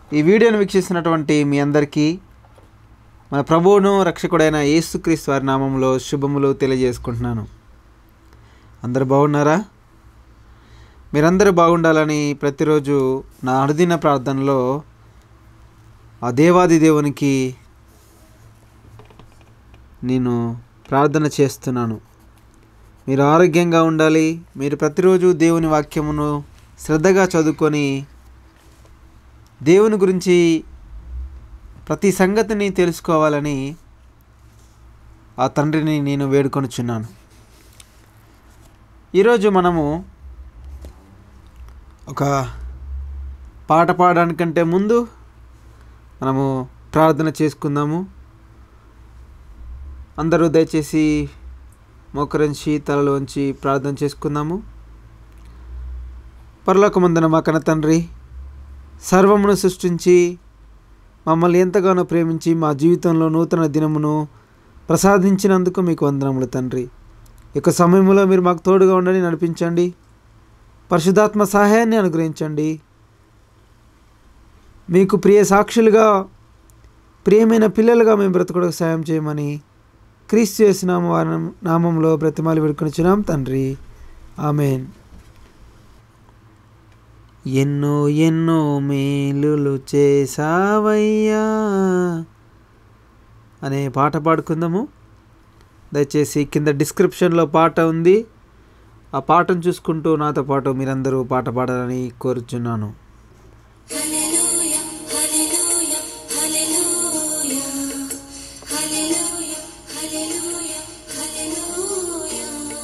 ఈ వీడియోను వీక్షిస్తున్నటువంటి మీ అందరికీ మన ప్రభువును రక్షకుడైన యేసుక్రీస్తు వారి నామంలో శుభములు తెలియజేసుకుంటున్నాను అందరు బాగున్నారా మీరందరూ బాగుండాలని ప్రతిరోజు నా అనుదిన ప్రార్థనలో ఆ దేవాది దేవునికి నేను ప్రార్థన చేస్తున్నాను మీరు ఆరోగ్యంగా ఉండాలి మీరు ప్రతిరోజు దేవుని వాక్యమును శ్రద్ధగా చదువుకొని దేవుని గురించి ప్రతి సంగతిని తెలుసుకోవాలని ఆ తండ్రిని నేను వేడుకొనుచున్నాను ఈరోజు మనము ఒక పాట పాడడానికంటే ముందు మనము ప్రార్థన చేసుకుందాము అందరూ దయచేసి మోకరించి తలలో వంచి ప్రార్థన చేసుకుందాము పరలోకమందున మా కన్న తండ్రి సర్వమును సృష్టించి మమ్మల్ని ఎంతగానో ప్రేమించి మా జీవితంలో నూతన దినమును ప్రసాదించినందుకు మీకు వందనములు తండ్రి ఈ యొక్క సమయంలో మీరు మాకు తోడుగా ఉండండి నడిపించండి పరిశుధాత్మ సహాయాన్ని అనుగ్రహించండి మీకు ప్రియ సాక్షులుగా ప్రియమైన పిల్లలుగా మేము బ్రతకడానికి సాయం చేయమని క్రీస్తు చేసిన వారి నామంలో బ్రతిమాలి వేడుకొనిచున్నాం తండ్రి ఆమెన్ ఎన్నో ఎన్నో మేలులు చేసావయ్యా అనే పాట పాడుకుందాము దయచేసి కింద డిస్క్రిప్షన్లో పాట ఉంది ఆ పాటను చూసుకుంటూ నాతో పాటు మీరందరూ పాట పాడాలని కోరుచున్నాను Hallelujah, hallelujah, hallelujah. Hallelujah, hallelujah, hallelujah.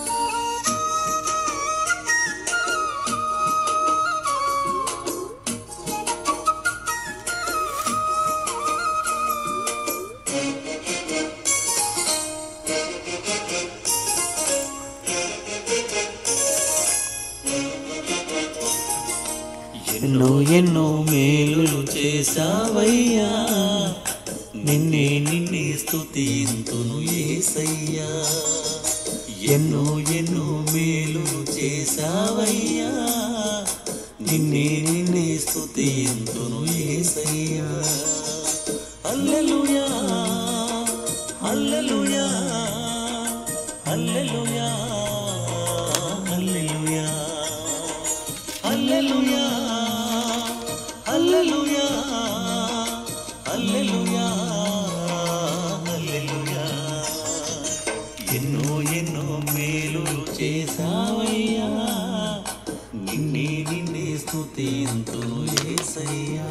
ఎన్నో ఎన్నో మేలు చేసావయ్యా నిన్నే నిన్నే స్తుతింతును ఏసయ్యా ఎన్నో ఎన్నో మేలు చేసావయ్యా నిన్నే నిన్నే స్తుతింతును ఏసయ్యా హల్లెలూయా హల్లెలూయా హల్లెలూయా హల్లెలూయా హల్లెలూయా హల్లెలూయా హల్లెలూయా హల్లెలూయా ఎన్నో ఎన్నో మేలులు చేసావయ్యా నిన్నే నిన్నే స్తుతింతును యేసయ్యా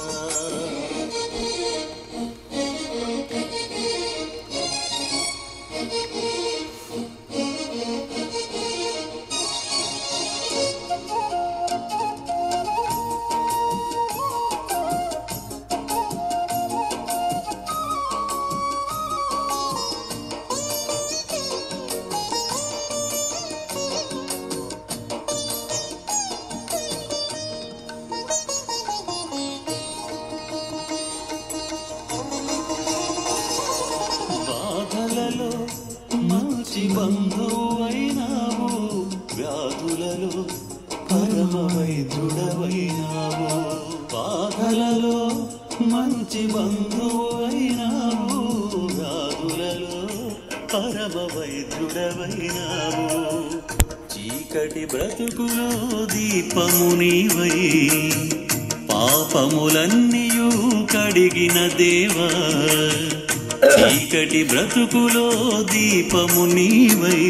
బాధలలో మంచి బంధువైనావు వ్యాధులలో పరమ వైద్యుడవైనావు బాధలలో మంచి బంధువైనావు వ్యాధులలో పరమ వైద్యుడవైనావు చీకటి బ్రతుకులో దీపము నీవై పాపములన్నీయు కడిగిన దేవా చీకటి బ్రతుకులో దీపము నీవై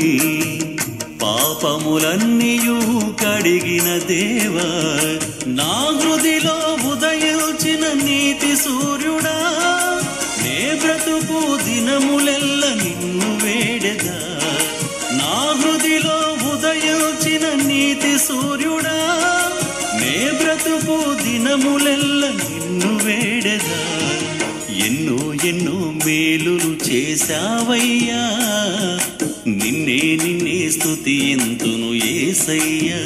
పాపములన్నీయు కడిగిన దేవా నా హృదిలో ఉదయించిన నీతి సూర్యుడా నే బ్రతుకు దినములెల్ల నిన్ను వేడెదా నా హృదిలో ఉదయించిన నీతి సూర్యుడా నే బ్రతుకు దినములెల్ల నిన్ను వేడెదా ఎన్నో ఎన్నో మేలులు చేశావయ్యా నిన్నే నిన్నే స్తుతి ఎంతును ఏసయ్యా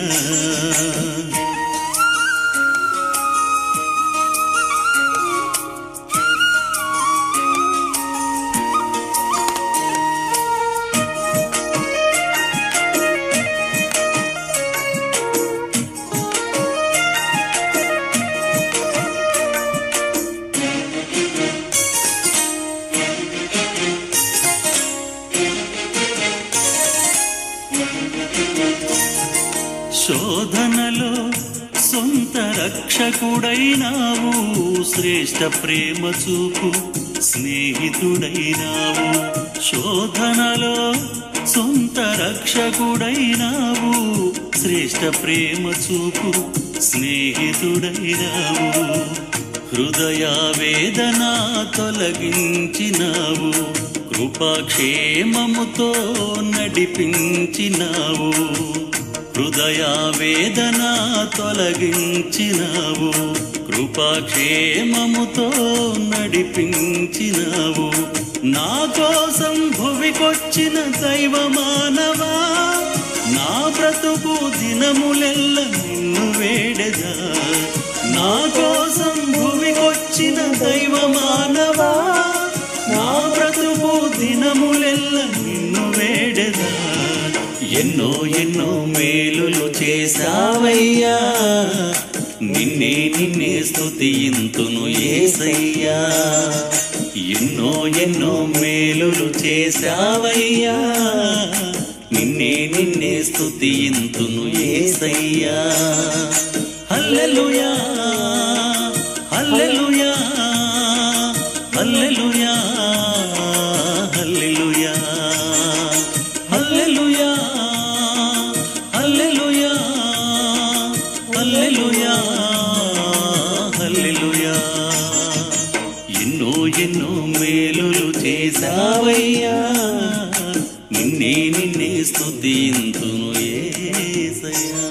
రక్షకుడైనావు శ్రేష్ఠ ప్రేమ చూపు స్నేహితుడైనావు శోధనలో సొంత రక్షకుడైనావు శ్రేష్ఠ ప్రేమ చూపు స్నేహితుడైనావు హృదయ వేదన తొలగించినావు కృపాక్షేమముతో నడిపించినావు హృదయ వేదన తొలగించినావు కృపాక్షేమముతో నడిపించినావు నా కోసం భువికొచ్చిన దైవ మానవా నా బ్రతుకు దినములెల్ల నిన్ను వేడెదా నా కోసం భూమికొచ్చిన దైవ మానవా నా బ్రతుకు దినములెల్ల నిన్ను వేడెదా ఎన్నో ఎన్నో మేలులు చేశావయ్యా నిన్నే నిన్నే స్తుతింతును ఏసయ్యా ఎన్నో ఎన్నో మేలులు చేశావయ్యా నిన్నే నిన్నే స్తుతింతును ఏసయ్యా హల్లెలూయా హల్లెలూయా హల్లెలూయా హల్లెలూయా హల్లెలూయా హల్లెలూయా హల్లెలూయా హల్లెలూయా ఎన్నో ఎన్నో మేలులు చేశావయ్యా నిన్నే నిన్నే స్తుతింతును యేసయ్యా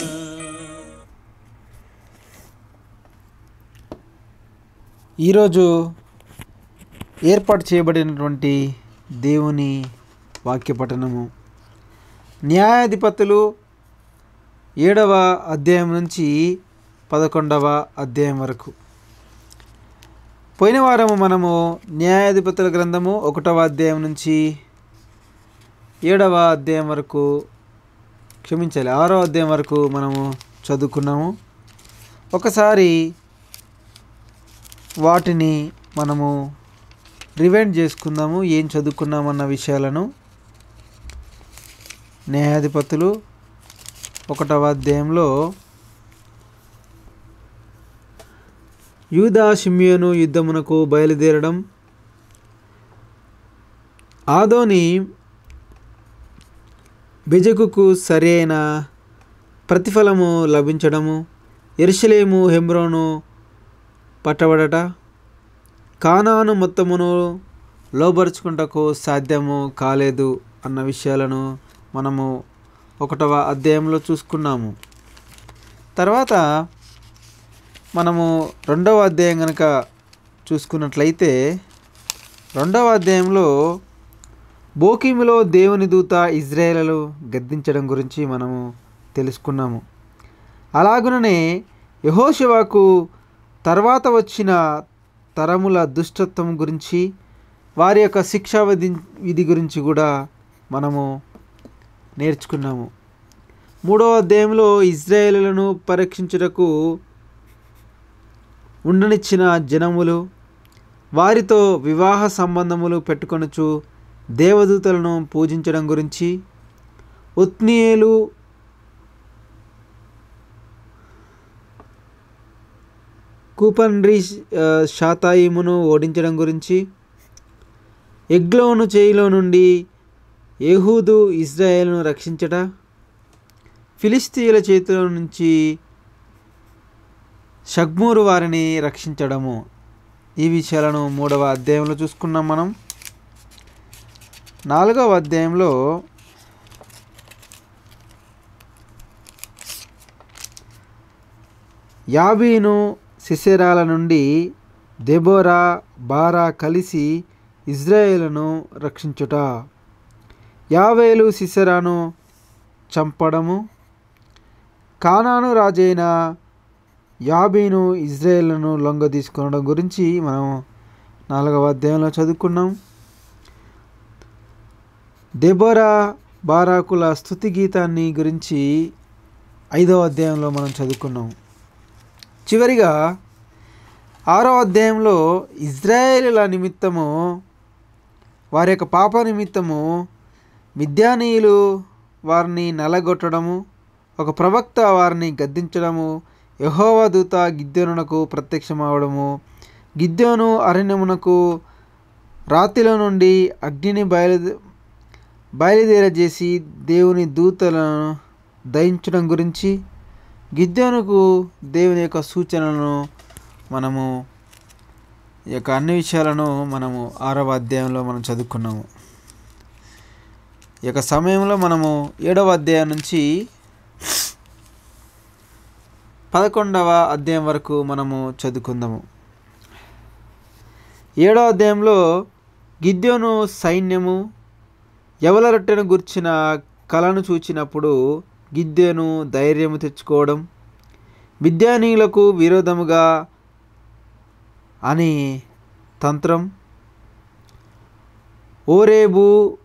ఈరోజు ఏర్పాటు చేయబడినటువంటి దేవుని వాక్య పఠనము న్యాయాధిపతులు ఏడవ అధ్యాయం నుంచి పదకొండవ అధ్యాయం వరకు పోయిన వారము మనము న్యాయాధిపతుల గ్రంథము ఒకటవ అధ్యాయం నుంచి ఏడవ అధ్యాయం వరకు క్షమించాలి ఆరో అధ్యాయం వరకు మనము చదువుకున్నాము ఒకసారి వాటిని మనము రివైండ్ చేసుకుందాము ఏం చదువుకున్నామన్న విషయాలను న్యాయాధిపతులు ఒకటవ అధ్యాయంలో యూదా షిమ్యోను యుద్ధమునకు బయలుదేరడం ఆదోని బెజకుకు సరి అయిన ప్రతిఫలము లభించడము ఎరుషలేము హెమ్రోను పట్టబడట కానాను మొత్తమును లోబరుచుకుంటకు సాధ్యము కాలేదు అన్న విషయాలను మనము ఒకటవ అధ్యాయంలో చూసుకున్నాము తర్వాత మనము రెండవ అధ్యాయం కనుక చూసుకున్నట్లయితే రెండవ అధ్యాయంలో బోకీములో దేవుని దూత ఇజ్రాయేలు గద్దించడం గురించి మనము తెలుసుకున్నాము అలాగుననే యహోశివాకు తర్వాత వచ్చిన తరముల దుష్టత్వం గురించి వారి యొక్క శిక్షా విధి విధి గురించి కూడా మనము నేర్చుకున్నాము మూడవ అధ్యాయంలో ఇజ్రాయేలులను పరీక్షించుటకు ఉండనిచ్చిన జనములు వారితో వివాహ సంబంధములు పెట్టుకొనుచు దేవదూతలను పూజించడం గురించి ఉత్నియేలు కూపన్రీ ఆ, షాతాయిమును ఓడించడం గురించి ఎగ్లోను చేయిలో నుండి ఏహూదు ఇజ్రాయేల్ను రక్షించట ఫిలిస్తీయుల చేతిలో నుంచి షగ్మూరు వారిని రక్షించడము ఈ విషయాలను మూడవ అధ్యాయంలో చూసుకున్నాం మనం నాలుగవ అధ్యాయంలో యాబీను సిసెరాల నుండి దెబోరా బారా కలిసి ఇజ్రాయేలును రక్షించుట యావేలు సిసెరాను చంపడము కానాను రాజైన యాబీను ఇజ్రాయేల్ను లొంగ తీసుకొనడం గురించి మనం నాలుగవ అధ్యాయంలో చదువుకున్నాం దెబోరా బారాకుల స్థుతి గీతాన్ని గురించి ఐదవ అధ్యాయంలో మనం చదువుకున్నాం చివరిగా ఆరో అధ్యాయంలో ఇజ్రాయేలుల నిమిత్తము వారి యొక్క పాప నిమిత్తము మిద్యానీయులు వారిని నలగొట్టడము ఒక ప్రవక్త వారిని గద్దించడము యహోవా దూత గిద్యోనునకు ప్రత్యక్షమవడము గిద్యోను అరణ్యమునకు రాతిలో నుండి అగ్నిని బయలు బయలుదేరజేసి దేవుని దూతలను దయించడం గురించి గిద్యోనుకు దేవుని యొక్క సూచనలను మనము ఈ యొక్క అన్ని విషయాలను మనము ఆరవ అధ్యాయంలో మనం చదువుకున్నాము ఈ యొక్క సమయంలో మనము ఏడవ అధ్యాయం నుంచి పదకొండవ అధ్యాయం వరకు మనము చదువుకుందాము ఏడవ అధ్యాయంలో గిద్యోను సైన్యము ఎవల రొట్టెను గుర్చిన కళను చూచినప్పుడు గిద్యోను ధైర్యము తెచ్చుకోవడం విద్యానీయులకు విరోధముగా అని తంత్రం ఓరేబు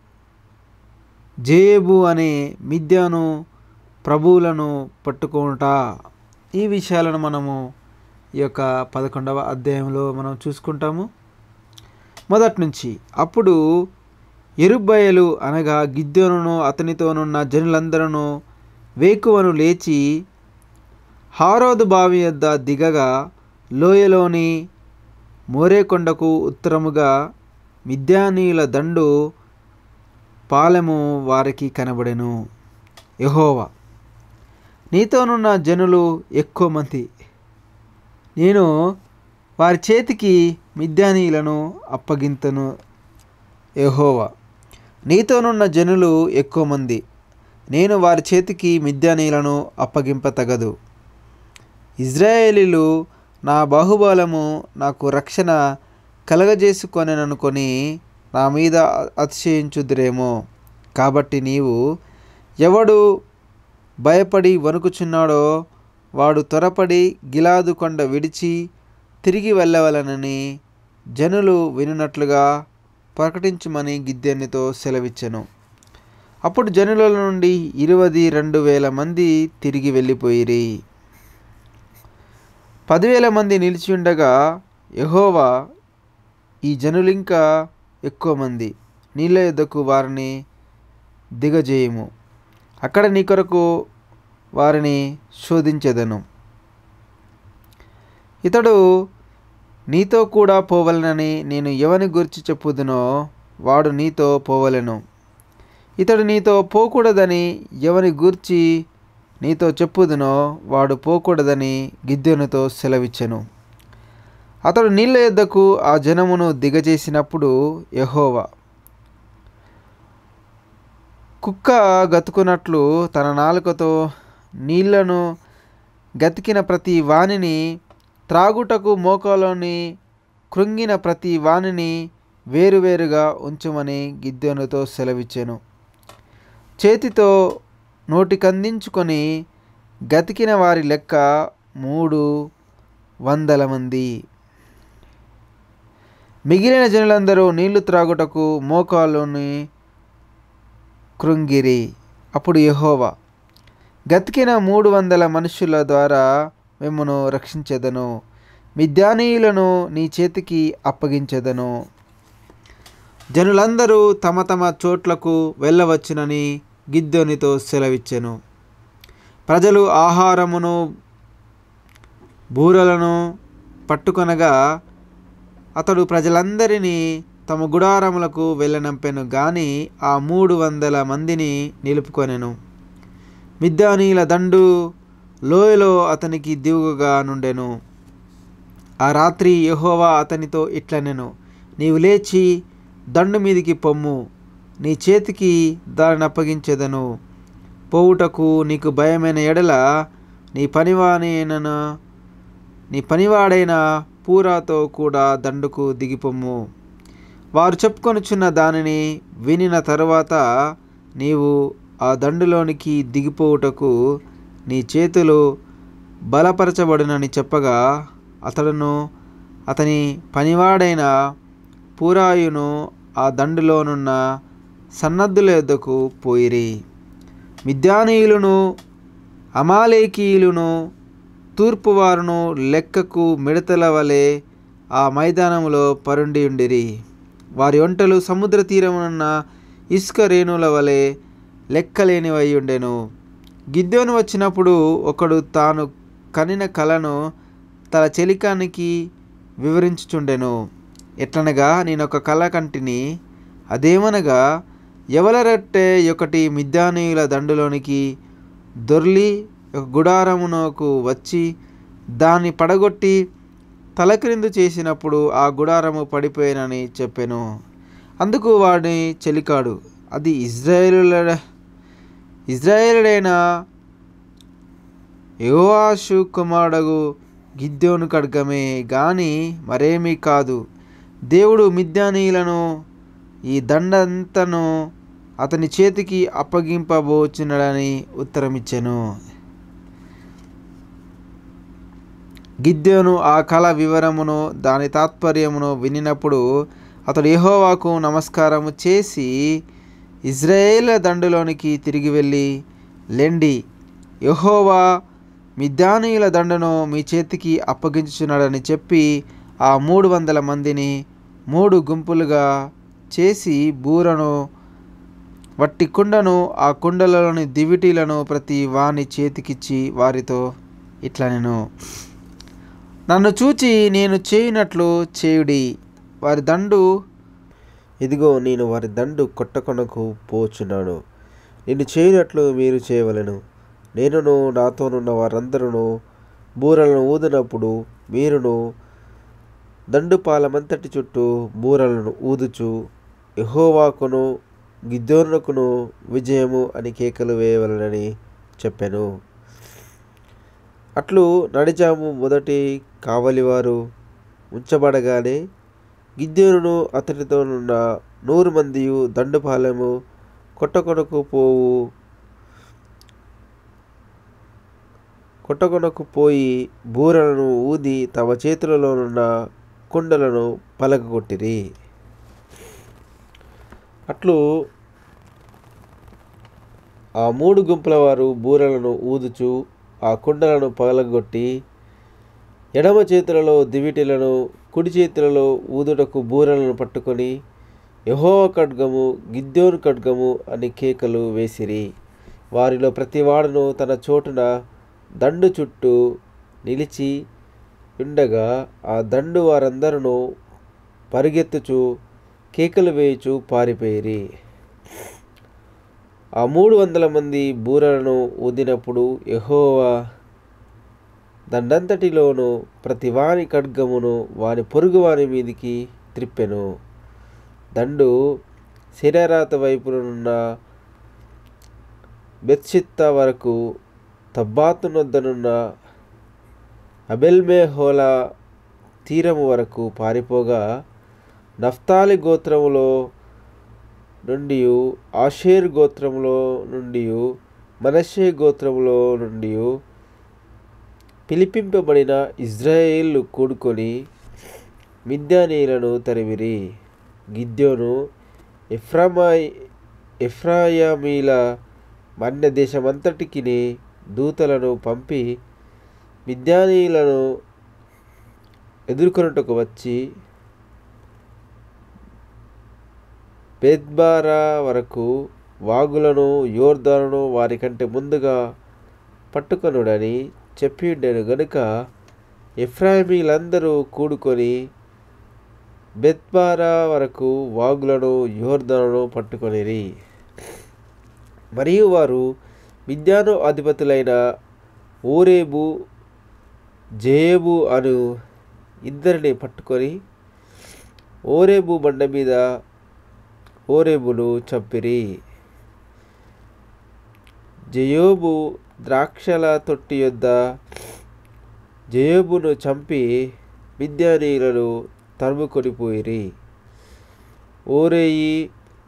జేబు అనే మిథ్యాను ప్రభువులను పట్టుకుంటా ఈ విషయాలను మనము ఈ యొక్క పదకొండవ అధ్యాయంలో మనం చూసుకుంటాము మొదటి నుంచి అప్పుడు ఎరుబ్బయలు అనగా గిద్దెనును అతనితోనున్న జనులందరూ వేకువను లేచి హారోదు బావి యొద్ద దిగగా లోయలోని మోరేకొండకు ఉత్తరముగా మిద్యానీయుల దండు పాలెము వారికి కనబడెను యహోవా నీతోనున్న జనులు ఎక్కువ మంది నేను వారి చేతికి మిద్యానీయులను అప్పగింతను యహోవా నీతోనున్న జనులు ఎక్కువ మంది నేను వారి చేతికి మిద్యానీయులను అప్పగింపతగదు ఇజ్రాయేలీలు నా బాహుబలము నాకు రక్షణ కలగజేసుకొననుకొని నా మీద అతిశయించుదురేమో కాబట్టి నీవు ఎవడు భయపడి వణుకుచున్నాడో వాడు త్వరపడి గిలాదు కొండ విడిచి తిరిగి వెళ్ళవలనని జనులు వినున్నట్లుగా ప్రకటించుమని గిద్దెనితో సెలవిచ్చెను అప్పుడు జనుల నుండి ఇరవది రెండు వేల మంది తిరిగి వెళ్ళిపోయిరి పదివేల మంది నిలిచి ఉండగా యహోవా ఈ జనులింకా ఎక్కువ మంది నీళ్ళ యొద్దకు వారిని దిగజేయము అక్కడ నీ కొరకు వారిని శోధించెదను ఇతడు నీతో కూడా పోవలనని నేను ఎవని గురించి చెప్పుదునో వాడు నీతో పోవలెను ఇతడు నీతో పోకూడదని ఎవని గూర్చి నీతో చెప్పుదునో వాడు పోకూడదని గిద్దెనుతో సెలవిచ్చెను అతడు నీళ్ళ యొద్దకు ఆ జనమును దిగజేసినప్పుడు యహోవా కుక్క గతుకున్నట్లు తన నాలుకతో నీళ్లను గతికిన ప్రతి వానిని త్రాగుటకు మోకాలోని కృంగిన ప్రతి వానిని వేరువేరుగా ఉంచుమని గిద్దెనుతో సెలవిచ్చెను చేతితో నోటికందించుకొని గతికిన వారి లెక్క మూడు వందల మంది మిగిలిన జనులందరూ నీళ్లు త్రాగుటకు మోకాళ్ళని కృంగిరి అప్పుడు యహోవా గతికిన మూడు వందల మనుషుల ద్వారా మిమ్మను రక్షించెదను మిద్యానీయులను నీ చేతికి అప్పగించెదను జనులందరూ తమ తమ చోట్లకు వెళ్ళవచ్చునని గిద్దోనితో సెలవిచ్చెను ప్రజలు ఆహారమును బూరలను పట్టుకొనగా అతడు ప్రజలందరినీ తమ గుడారములకు వెళ్ళనంపెను గాని ఆ మూడు వందల మందిని నిలుపుకొనెను మిద్దానీల దండు లోయలో అతనికి దిగుగా నుండెను ఆ రాత్రి యెహోవా అతనితో ఇట్లనెను నీవు లేచి దండు మీదికి పొమ్ము నీ చేతికి దానిని అప్పగించెదను పోవుటకు నీకు భయమైన ఎడల నీ పనివానైన నీ పనివాడైన పూరాతో కూడా దండుకు దిగిపొమ్ము వారు చెప్పుకొనుచున్న దానిని వినిన తరువాత నీవు ఆ దండులోనికి దిగిపోవుటకు నీ చేతులు బలపరచబడునని చెప్పగా అతడును అతని పనివాడైన పూరాయును ఆ దండులోనున్న సన్నద్ధుల యొద్దకు పోయిరి మిద్యానీయులను అమాలేకీయులను తూర్పువారును లెక్కకు మిడతల వలె ఆ మైదానములో పరుండి ఉండిరి వారి ఒంటలు సముద్ర తీరమునున్న ఇసుక రేణుల వలె లెక్కలేనివై ఉండెను గిద్దెను వచ్చినప్పుడు ఒకడు తాను కనిన కలను తన చెలికానికి వివరించుచుండెను ఎట్లనగా నేను ఒక కళ కంటిని అదేమనగా ఎవల రొట్టె ఒకటి మిద్యానీయుల దండులోనికి దొర్లి ఒక గుడారమునకు వచ్చి దాన్ని పడగొట్టి తలక్రిందు చేసినప్పుడు ఆ గుడారము పడిపోయినని చెప్పాను అందుకు వాడిని చెలికాడు అది ఇజ్రాయేలుల ఇజ్రాయేలుడైన యోవాషు కుమారుడగు గిద్యోను ఖడ్గమే గాని మరేమీ కాదు దేవుడు మిద్యానీయులను ఈ దండంతను అతని చేతికి అప్పగింపబోచున్నాడని ఉత్తరమిచ్చెను గిద్యోను ఆ కళ వివరమును దాని తాత్పర్యమును వినినప్పుడు అతడు యెహోవాకు నమస్కారము చేసి ఇజ్రాయేల్ దండులోనికి తిరిగి వెళ్ళి లెండి యెహోవా మిద్యానీయుల దండను మీ చేతికి అప్పగించుచున్నాడని చెప్పి ఆ మూడు వందల మందిని మూడు గుంపులుగా చేసి బూరను వట్టి కుండను ఆ కుండలలోని దివిటీలను ప్రతి వాని చేతికిచ్చి వారితో ఇట్లా నేను నన్ను చూచి నేను చేయునట్లు చేయుడి వారి దండు ఇదిగో నేను వారి దండు కొట్టకొనకు పోచున్నాను నిన్ను చేయనట్లు మీరు చేయవలెను నేనును నాతోనున్న వారందరూ బూరలను ఊదినప్పుడు మీరును దండు పాలమంతటి చుట్టూ బూరలను ఊదుచు యహోవాకును గిద్దోనుకును విజయము అని కేకలు వేయవలనని చెప్పాను అట్లు నడిజాము మొదటి కావలివారు ఉంచబడగానే గిద్యోనును అతనితోనున్న నూరు మందియు దండుపాలెము కొట్టకొనకు పోవు కొట్టకొనకు పోయి బూరలను ఊది తమ చేతులలోనున్న కుండలను పలకగొట్టిరి అట్లు ఆ మూడు గుంపుల వారు బూరలను ఊదుచు ఆ కుండలను పగలగొట్టి ఎడమ చేతులలో దివిటీలను కుడి చేతులలో ఊదుటకు బూరలను పట్టుకొని యహోవ ఖడ్గము గిద్యోను ఖడ్గము అని కేకలు వేసిరి వారిలో ప్రతివాడును తన చోటున దండు చుట్టూ నిలిచి ఉండగా ఆ దండు వారందరూ పరిగెత్తుచు కేకలు వేయుచు పారిపోయిరి ఆ మూడు వందల మంది బూరలను ఊదినప్పుడు యెహోవా దండంతటిలోను ప్రతి వాని ఖడ్గమును వాని పొరుగు వాని మీదికి త్రిప్పెను దండు శరీరాత వైపునున్న బెత్షిత్తా వరకు తబ్బాతునొద్దనున్న అబెల్మేహోలా తీరము వరకు పారిపోగా నఫ్తాలి గోత్రములో నుండి ఆషేర్ గోత్రములో నుండి మనషే గోత్రములో నుండి పిలిపింపబడిన ఇజ్రాయేళ్లు కూడుకొని మిద్యానీయులను తరిమిరి గిద్యోను ఎఫ్రామాయ్ ఎఫ్రాయామీల మన్య దేశమంతటికి దూతలను పంపి మిద్యానీయులను ఎదుర్కొనుటకు వచ్చి బెద్బారా వరకు వాగులను యోర్దాను వారికంటే ముందుగా పట్టుకొనుడని చెప్పి ఉండెను గనుక ఎఫ్రాయిమీలందరూ కూడుకొని బెత్బారా వరకు వాగులను యోర్దాను పట్టుకొనిరి మరియు వారు మిద్యాను అధిపతులైన ఓరేబు జేబు అను ఇద్దరిని పట్టుకొని ఓరేబు బండ మీద ఓరేబును చంపిరి జయోబు ద్రాక్షల తొట్టి యొద్ద జయోబును చంపి మిద్యానీయులను తరుముకొనిపోయిరి ఓరేయి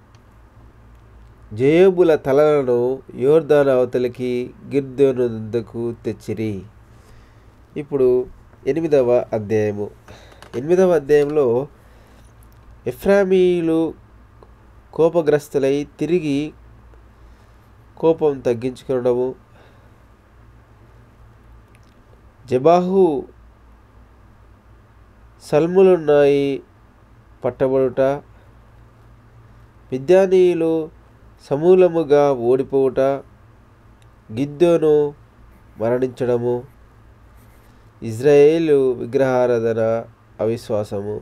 జయోబుల తలలను యోర్దాన్ అవతలికి గిర్దోనుకు తెచ్చిరి ఇప్పుడు ఎనిమిదవ అధ్యాయము ఎనిమిదవ అధ్యాయంలో ఎఫ్రామీలు కోపగ్రస్తులై తిరిగి కోపం తగ్గించుకోవడము జబాహు సల్ములున్నాయి పట్టబడుట విద్యానీయులు సమూలముగా ఓడిపోవుట గిద్దోను మరణించడము ఇజ్రాయేలు విగ్రహారాధన అవిశ్వాసము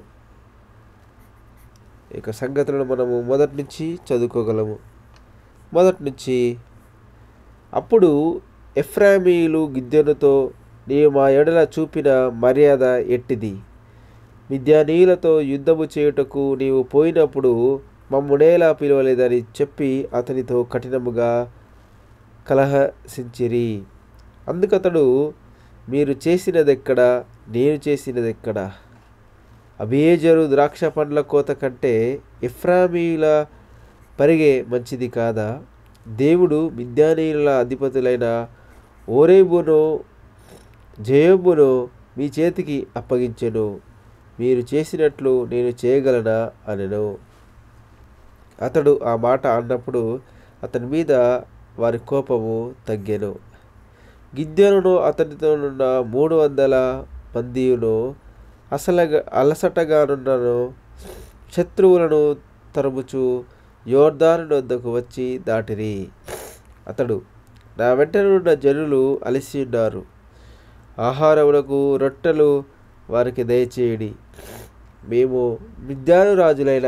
ఇక సంగతులను మనము మొదటి నుంచి చదువుకోగలము మొదటి నుంచి అప్పుడు ఎఫ్రామీలు గిద్దెనుతో నీవు మా ఎడల చూపిన మర్యాద ఎట్టిది మిద్యానీయులతో యుద్ధము చేయుటకు నీవు పోయినప్పుడు మమ్మునేలా పిలవలేదని చెప్పి అతనితో కఠినముగా కలహసించిరి అందుకతడు మీరు చేసినదెక్కడ నేను చేసినదెక్కడ అబేజరు ద్రాక్ష పండ్ల కోత కంటే ఎఫ్రామీల పరిగే మంచిది కాదా దేవుడు మిద్యానీయుల అధిపతులైన ఓరేబును జయబును మీ చేతికి అప్పగించెను మీరు చేసినట్లు నేను చేయగలనా అనెను అతడు ఆ మాట అన్నప్పుడు అతని మీద వారి కోపము తగ్గెను గిద్దెనును అతనితోనున్న మూడు వందల మందియును అసలగా అలసటగానున్నను శత్రువులను తరుముచు యోర్దాను వద్దకు వచ్చి దాటిరి అతడు నా వెంటనున్న జనులు అలసి ఉన్నారు ఆహారములకు రొట్టెలు వారికి దయచేయడి మేము మిద్యాను రాజులైన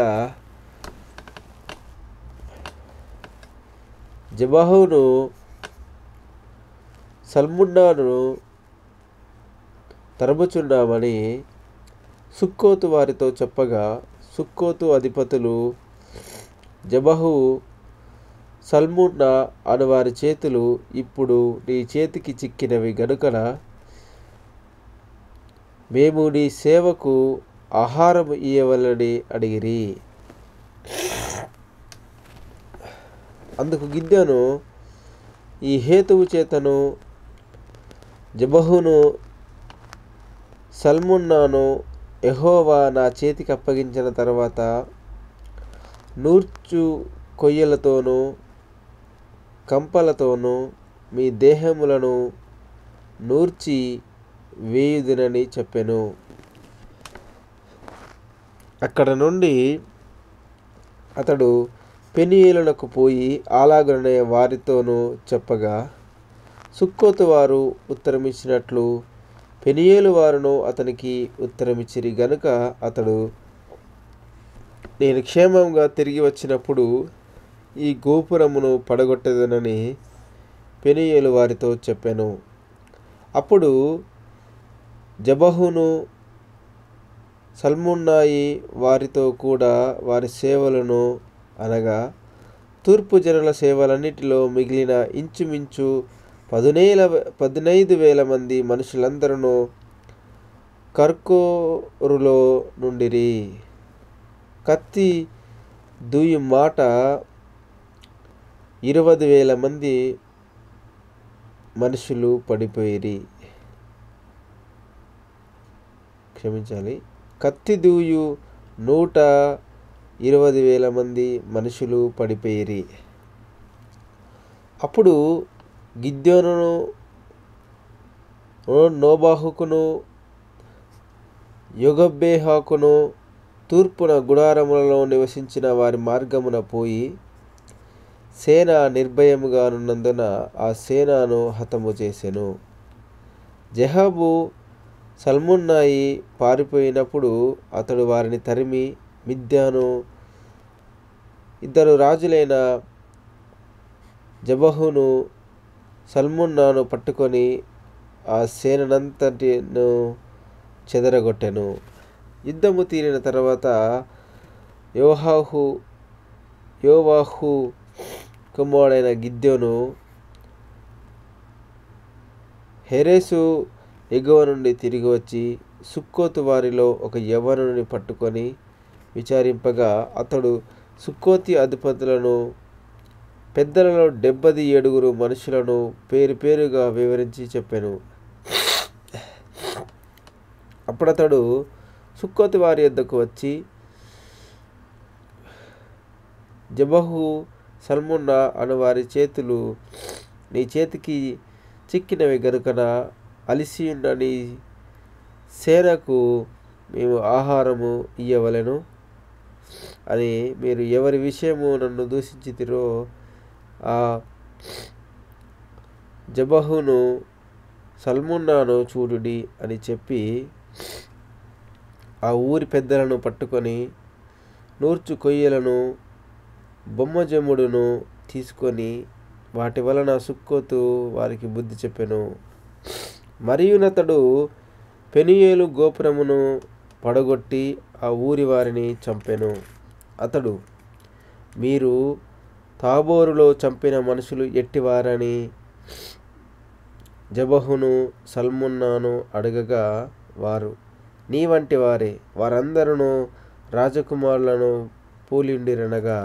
జబాహును సల్మున్నాను తరముచున్నామని సుక్కోతు వారితో చెప్పగా సుక్కోతు అధిపతులు జబహు సల్మున్నా అను వారి చేతులు ఇప్పుడు నీ చేతికి చిక్కినవి గనుకన మేము నీ సేవకు ఆహారం ఇయ్యవలని అడిగిరి అందుకు గిద్దెను ఈ హేతువు చేతను జబహును సల్మున్నాను ఎహోవా నా చేతికి అప్పగించిన తర్వాత నూర్చు కొయ్యలతోనూ కంపలతోనూ మీ దేహములను నూర్చి వేయుదునని చెప్పెను అక్కడ నుండి అతడు పెనీయులకు పోయి అలాగనే వారితోనూ చెప్పగా సుక్కోతు వారు ఉత్తరమిచ్చినట్లు పెనియేలు వారును అతనికి ఉత్తరమిచ్చిరి గనుక అతడు నేను క్షేమంగా తిరిగి వచ్చినప్పుడు ఈ గోపురమును పడగొట్టేదనని పెనియేలు వారితో చెప్పాను అప్పుడు జబహును సల్మున్నాయి వారితో కూడా వారి సేవలను అనగా తూర్పు జనుల సేవలన్నిటిలో మిగిలిన ఇంచుమించు పదునేల పదునైదు వేల మంది మనుషులందరూ కర్కోరులో నుండిరి కత్తి దూయి మాట ఇరవై వేల మంది మనుషులు పడిపోయిరి క్షమించాలి కత్తి దూయు నూట ఇరవై వేల మంది మనుషులు పడిపోయిరి అప్పుడు గిద్యోనును నోబాహుకును యొగబ్బేహాకును తూర్పున గుడారములలో నివసించిన వారి మార్గమున పోయి సేన నిర్భయముగా నున్నందున ఆ సేనను హతము చేసెను జహాబు సల్మున్నాయి పారిపోయినప్పుడు అతడు వారిని తరిమి మిద్యాను ఇద్దరు రాజులైన జబహును సల్మున్నాను పట్టుకొని ఆ సేనంతటిను చెదరగొట్టెను యుద్ధము తీరిన తర్వాత యోహాహు యోవాహు కుమారుడైన గిద్యోను హెరేసు ఎగువ నుండి తిరిగి వచ్చి సుక్కోతు వారిలో ఒక యవనుని పట్టుకొని విచారింపగా అతడు సుక్కోతి అధిపతులను పెద్దలలో డెబ్బది ఏడుగురు మనుషులను పేరు పేరుగా వివరించి చెప్పాను అప్పుడతడు సుక్కోతి వారి యొద్దకు వచ్చి జబహు సల్మున్నా అను వారి చేతులు నీ చేతికి చిక్కినవి గనుకన అలిసి ఉన్న నీ సేనకు మేము ఆహారము ఇయ్యవలెను అని మీరు ఎవరి విషయము నన్ను దూషించితిరో ఆ జబహును సల్మున్నాను చూడుడి అని చెప్పి ఆ ఊరి పెద్దలను పట్టుకొని నూర్చు కొయ్యలను బొమ్మజముడును తీసుకొని వాటి వలన సుక్కోతు వారికి బుద్ధి చెప్పెను మరియునతడు పెనియేలు గోపురమును పడగొట్టి ఆ ఊరి వారిని చంపెను అతడు మీరు తాబోరులో చంపిన మనుషులు ఎట్టివారని జబహును సల్మున్నాను అడగగా వారు నీ వంటి వారే వారందరూ రాజకుమారులను పూలిండిరనగా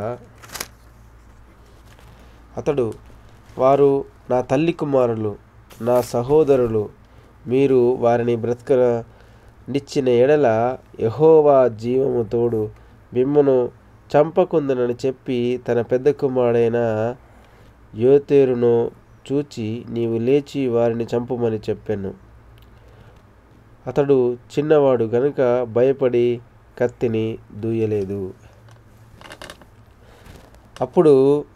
అతడు వారు నా తల్లి కుమారులు నా సహోదరులు మీరు వారిని బ్రతక నిచ్చిన ఎడల యహోవా జీవము తోడు మిమ్మను చంపకుందనని చెప్పి తన పెద్ద కుమారుడైన యోతేరును చూచి నీవు లేచి వారిని చంపమని చెప్పాను అతడు చిన్నవాడు గనుక భయపడి కత్తిని దూయలేదు అప్పుడు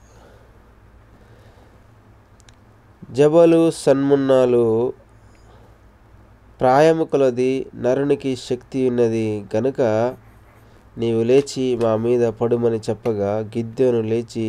జబలు సన్మున్నాలు ప్రాయము కొలది నరునికి శక్తి ఉన్నది గనుక నీవు లేచి మా మీద పడుమని చెప్పగా గిద్దెను లేచి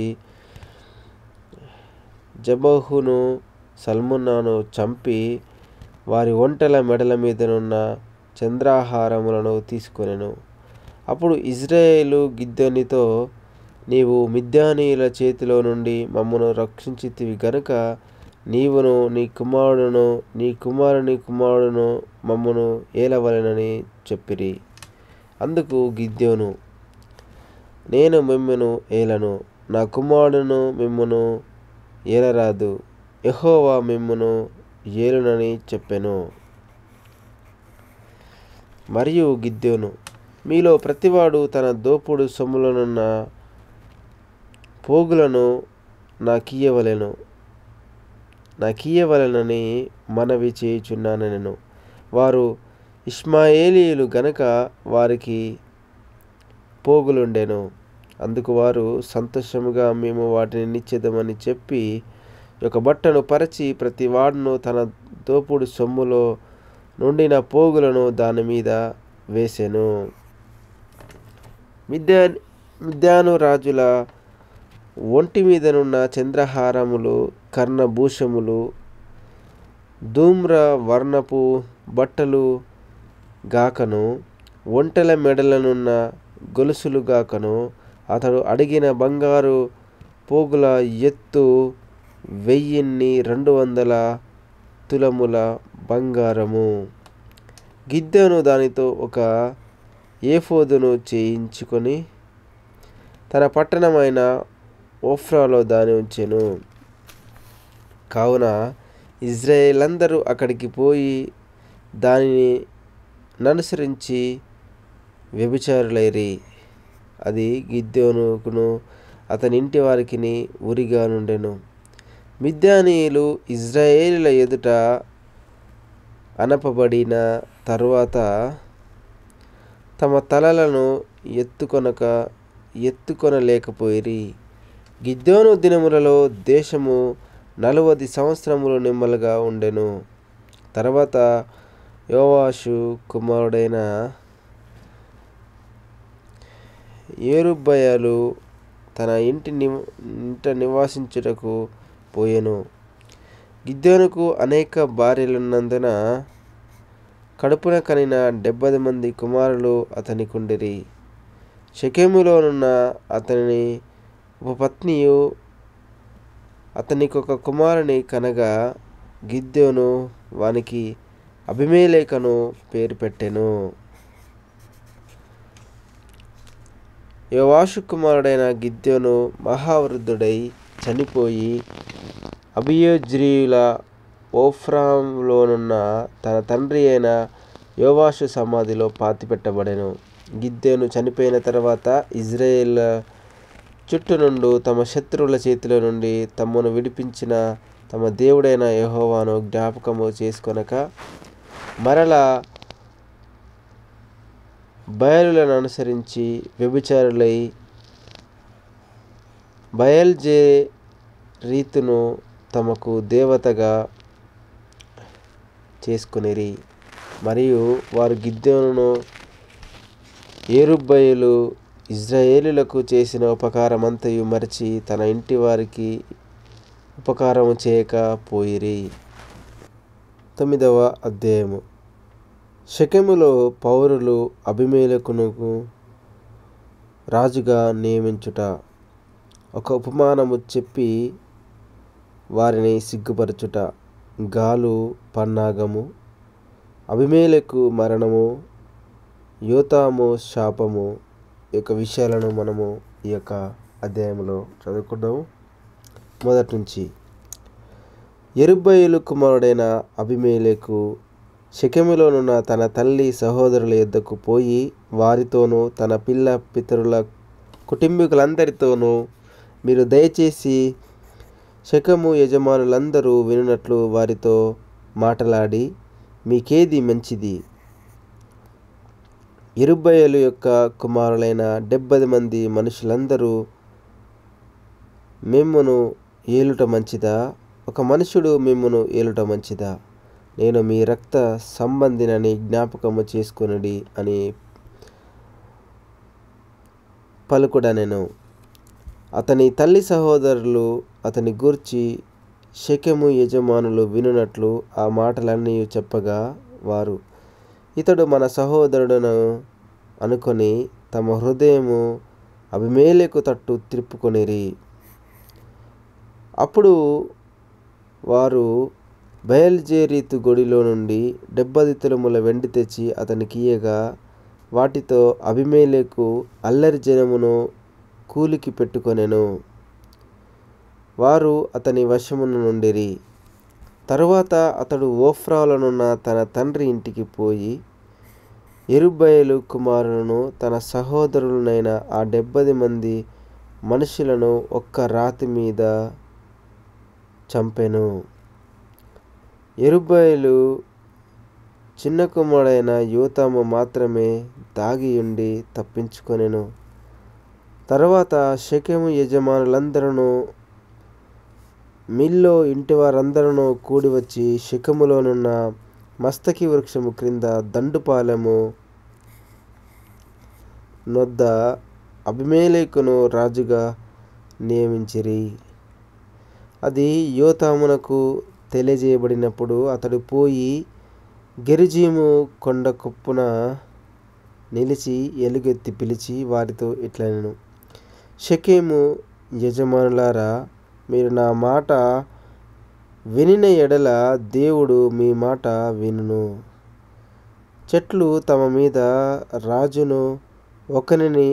జబహును సల్మున్నాను చంపి వారి ఒంటెల మెడల మీదనున్న చంద్రాహారములను తీసుకొనెను అప్పుడు ఇజ్రాయేలు గిద్దెనితో నీవు మిద్యానీయుల చేతిలో నుండి మమ్మను రక్షించితివి గనుక నీవును నీ కుమారుడును నీ కుమారుని కుమారుడును మమ్మను ఏలవలెనని చెప్పిరి అందుకు గిద్యోను నేను మిమ్మును ఏలను నా కుమారుడును మిమ్మును ఏలరాదు యెహోవా మిమ్మును ఏలునని చెప్పెను మరియు గిద్యోను మీలో ప్రతివాడు తన దోపుడు సొమ్ములనున్న పోగులను నాకియ్యవలెను నాకియ్యవలెనని మనవి చేయుచున్నాను నేను వారు ఇష్మాయేలీయులు గనక వారికి పోగులుండెను అందుకు వారు సంతోషముగా మేము వాటిని నిచ్చేదమని చెప్పి ఒక బట్టను పరిచి ప్రతి వాడును తన దోపుడు సొమ్ములో నుండిన పోగులను దాని మీద వేసెను మిద్యా మిద్యాను రాజుల ఒంటి మీదనున్న చంద్రహారములు కర్ణభూషములు ధూమ్ర వర్ణపు బట్టలు గాకను ఒంటెల మెడలనున్న గొలుసులు గాకను అతడు అడిగిన బంగారు పోగుల ఎత్తు వెయ్యిన్ని రెండు వందల తులముల బంగారము గిద్దెను దానితో ఒక ఏఫోదును చేయించుకొని తన పట్టణమైన ఓఫ్రాలో దాని ఉంచెను కావున ఇజ్రాయేలందరూ అక్కడికి పోయి దానిని ననుసరించి వ్యభిచారులైరి అది గిద్దెనుకును అతని ఇంటి వారికి ఉరిగా నుండెను మిద్యానీయులు ఇజ్రాయేలుల ఎదుట అనపబడిన తరువాత తమ తలలను ఎత్తుకొనక ఎత్తుకొనలేకపోయిరి గిద్దోను దినములలో దేశము నలువది సంవత్సరములు నిమ్మలుగా ఉండెను తర్వాత యోవాషు కుమారుడైన ఏరుబ్బయలు తన ఇంటి ని ఇంట నివాసించుటకు పోయెను గిద్దోనుకు అనేక భార్యలున్నందున కడుపున కనిన డెబ్బది మంది కుమారులు అతనికుండిరి షకెములోనున్న అతని ఉపపత్నియు అతనికొక కుమారుని కనగా గిద్దెను వానికి అభిమేలేకను పేరు పెట్టెను యోవాషు కుమారుడైన గిద్దెను మహావృద్ధుడై చనిపోయి అభియోజ్రీయుల ఓఫ్రాంలోనున్న తన తండ్రి అయిన యోవాషు సమాధిలో పాతిపెట్టబడెను గిద్దెను చనిపోయిన తర్వాత ఇజ్రాయేల్ చుట్టూ నుండి తమ శత్రువుల చేతిలో నుండి తమను విడిపించిన తమ దేవుడైన యెహోవాను జ్ఞాపకము చేసుకొనక మరలా బయలులను అనుసరించి వ్యభిచారులై బయల్జే రీతును తమకు దేవతగా చేసుకొనిరి మరియు వారు గిద్దెను ఏరుబ్బయలు ఇజ్రాయేలులకు చేసిన ఉపకారమంతయు మరచి తన ఇంటి వారికి ఉపకారము చేయక పోయిరి తొమ్మిదవ అధ్యాయము షకెములో పౌరులు అభిమేలకును రాజుగా నియమించుట ఒక ఉపమానము చెప్పి వారిని సిగ్గుపరచుట గాలు పన్నాగము అభిమేలకు మరణము యోతాము శాపము ఈ యొక్క విషయాలను మనము ఈ యొక్క అధ్యాయంలో చదువుకుందాము మొదటి నుంచి ఎరుబ్బయలు కుమారుడైన అభిమేలకు శకెములోనున్న తన తల్లి సహోదరుల యొద్దకు పోయి వారితోనూ తన పిల్ల పితరుల కుటుంబీకులందరితోనూ మీరు దయచేసి శకము యజమానులందరూ వినున్నట్లు వారితో మాటలాడి మీకేది మంచిది ఇరుబ్బయలు యొక్క కుమారులైన డెబ్బది మంది మనుషులందరూ మిమ్మును ఏలుట మంచిదా ఒక మనుషుడు మిమ్మును ఏలుట మంచిదా నేను మీ రక్త సంబంధినని జ్ఞాపకము చేసుకొనుడి అని పలుకుడనెను అతని తల్లి సహోదరులు అతని గూర్చి శకెము యజమానులు వినున్నట్లు ఆ మాటలన్నీ చెప్పగా వారు ఇతడు మన సహోదరుడును అనుకొని తమ హృదయము అభిమేలకు తట్టు త్రిప్పుకొనిరి అప్పుడు వారు బయల్జేరీతు గుడిలో నుండి డెబ్బది తులముల వెండి తెచ్చి అతనికి ఇయ్యగా వాటితో అభిమేలకు అల్లరి జనమును కూలికి పెట్టుకొనెను వారు అతని వశమున నుండిరి తరువాత అతడు ఓఫ్రాలనున్న తన తండ్రి ఇంటికి పోయి ఎరుబ్బయలు కుమారులను తన సహోదరులనైన ఆ డెబ్బది మంది మనుషులను ఒక్క రాతి మీద చంపెను ఎరుబ్బయలు చిన్న కుమారుడైన యోతాము మాత్రమే దాగియుండి తప్పించుకొనెను తర్వాత శకెము యజమానులందరూ మిల్లో ఇంటి వారందరూ కూడి వచ్చి శకములోనున్న మస్తకి వృక్షము క్రింద దండుపాలెము నొద్ద అభిమేలేకును రాజుగా నియమించిరి అది యోతామునకు తెలియజేయబడినప్పుడు అతడు పోయి గెరిజీము కొండ కొప్పున నిలిచి ఎలుగెత్తి పిలిచి వారితో ఇట్లనెను షకేము యజమానులారా మీరు నా మాట వినిన ఎడల దేవుడు మీ మాట వినును చెట్లు తమ మీద రాజును ఒకరిని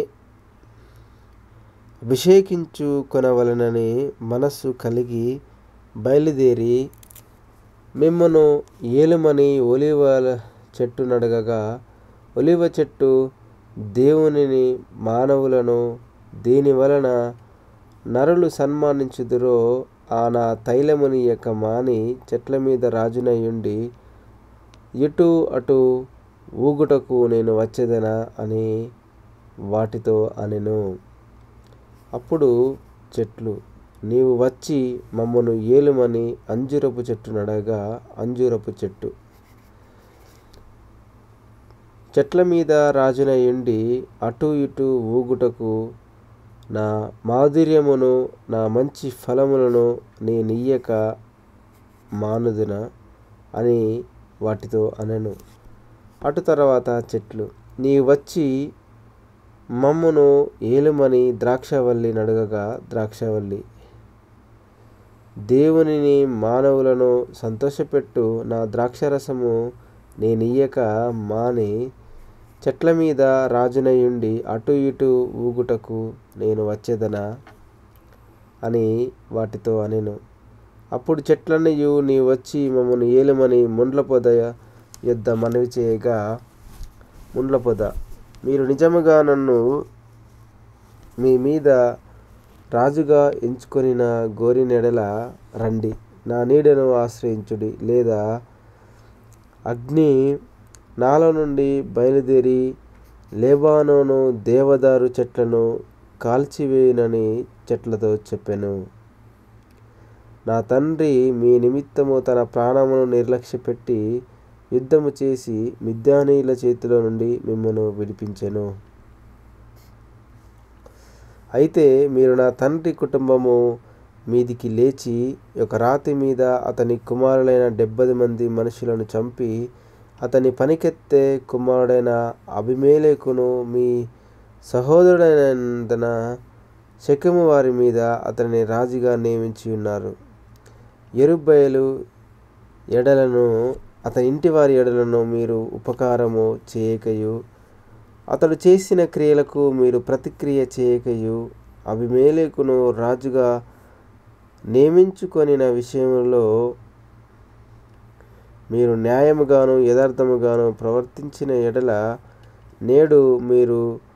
అభిషేకించుకొనవలనని మనస్సు కలిగి బయలుదేరి మిమ్మను ఏలుమని ఒలివ చెట్టు నడగగా ఒలివ చెట్టు దేవునిని మానవులను దీని వలన నరులు సన్మానించుదురో ఆ నా తైలముని యొక్క మాని చెట్ల మీద రాజునయ్యుండి ఇటు అటు ఊగుటకు నేను వచ్చేదనా అని వాటితో అనెను అప్పుడు చెట్లు నీవు వచ్చి మమ్మను ఏలుమని అంజూరపు చెట్టు నడగా అంజూరపు చెట్టు చెట్ల మీద రాజునయుండి అటు ఇటు ఊగుటకు నా మాధుర్యమును నా మంచి ఫలములను నేనియ్యక మానుదున అని వాటితో అనెను అటు తర్వాత చెట్లు నీ వచ్చి మమ్మును ఏలుమని ద్రాక్షవల్లి నడుగగా ద్రాక్షవల్లి దేవునిని మానవులను సంతోషపెట్టు నా ద్రాక్షరసము నేనియ్యక మాని చెట్ల మీద రాజునయుండి అటు ఇటు ఊగుటకు నేను వచ్చేదనా అని వాటితో అనెను అప్పుడు చెట్లన్నయు నీ వచ్చి మమ్మను ఏలుమని ముండ్ల పొద యొద్ద మనవి చేయగా ముండ్ల పొద మీరు నిజముగా నన్ను మీ మీద రాజుగా ఎంచుకొనిన గోరినెడల రండి నా నీడను ఆశ్రయించుడి లేదా అగ్ని నాలో నుండి బయలుదేరి లేబానోను దేవదారు చెట్లను కాల్చివేయునని చెట్లతో చెప్పాను నా తండ్రి మీ నిమిత్తము తన ప్రాణమును నిర్లక్ష్యపెట్టి యుద్ధము చేసి మిద్యానీయుల చేతిలో నుండి మిమ్మను విడిపించెను అయితే మీరు నా తండ్రి కుటుంబము మీదికి లేచి ఒక రాతి మీద అతని కుమారులైన డెబ్బది మంది మనుషులను చంపి అతని పనికెత్తే కుమారుడైన అభిమేలేకును మీ సహోదరుడైనందున శకము వారి మీద అతనిని రాజుగా నియమించి ఉన్నారు ఎరుబ్బయలు ఎడలను అతని ఇంటి వారి ఎడలను మీరు ఉపకారము చేయకయు అతడు చేసిన క్రియలకు మీరు ప్రతిక్రియ చేయకయు అభిమేలేకును రాజుగా నియమించుకొనిన విషయంలో మీరు న్యాయముగాను యథార్థముగాను ప్రవర్తించిన ఎడల నేడు మీరు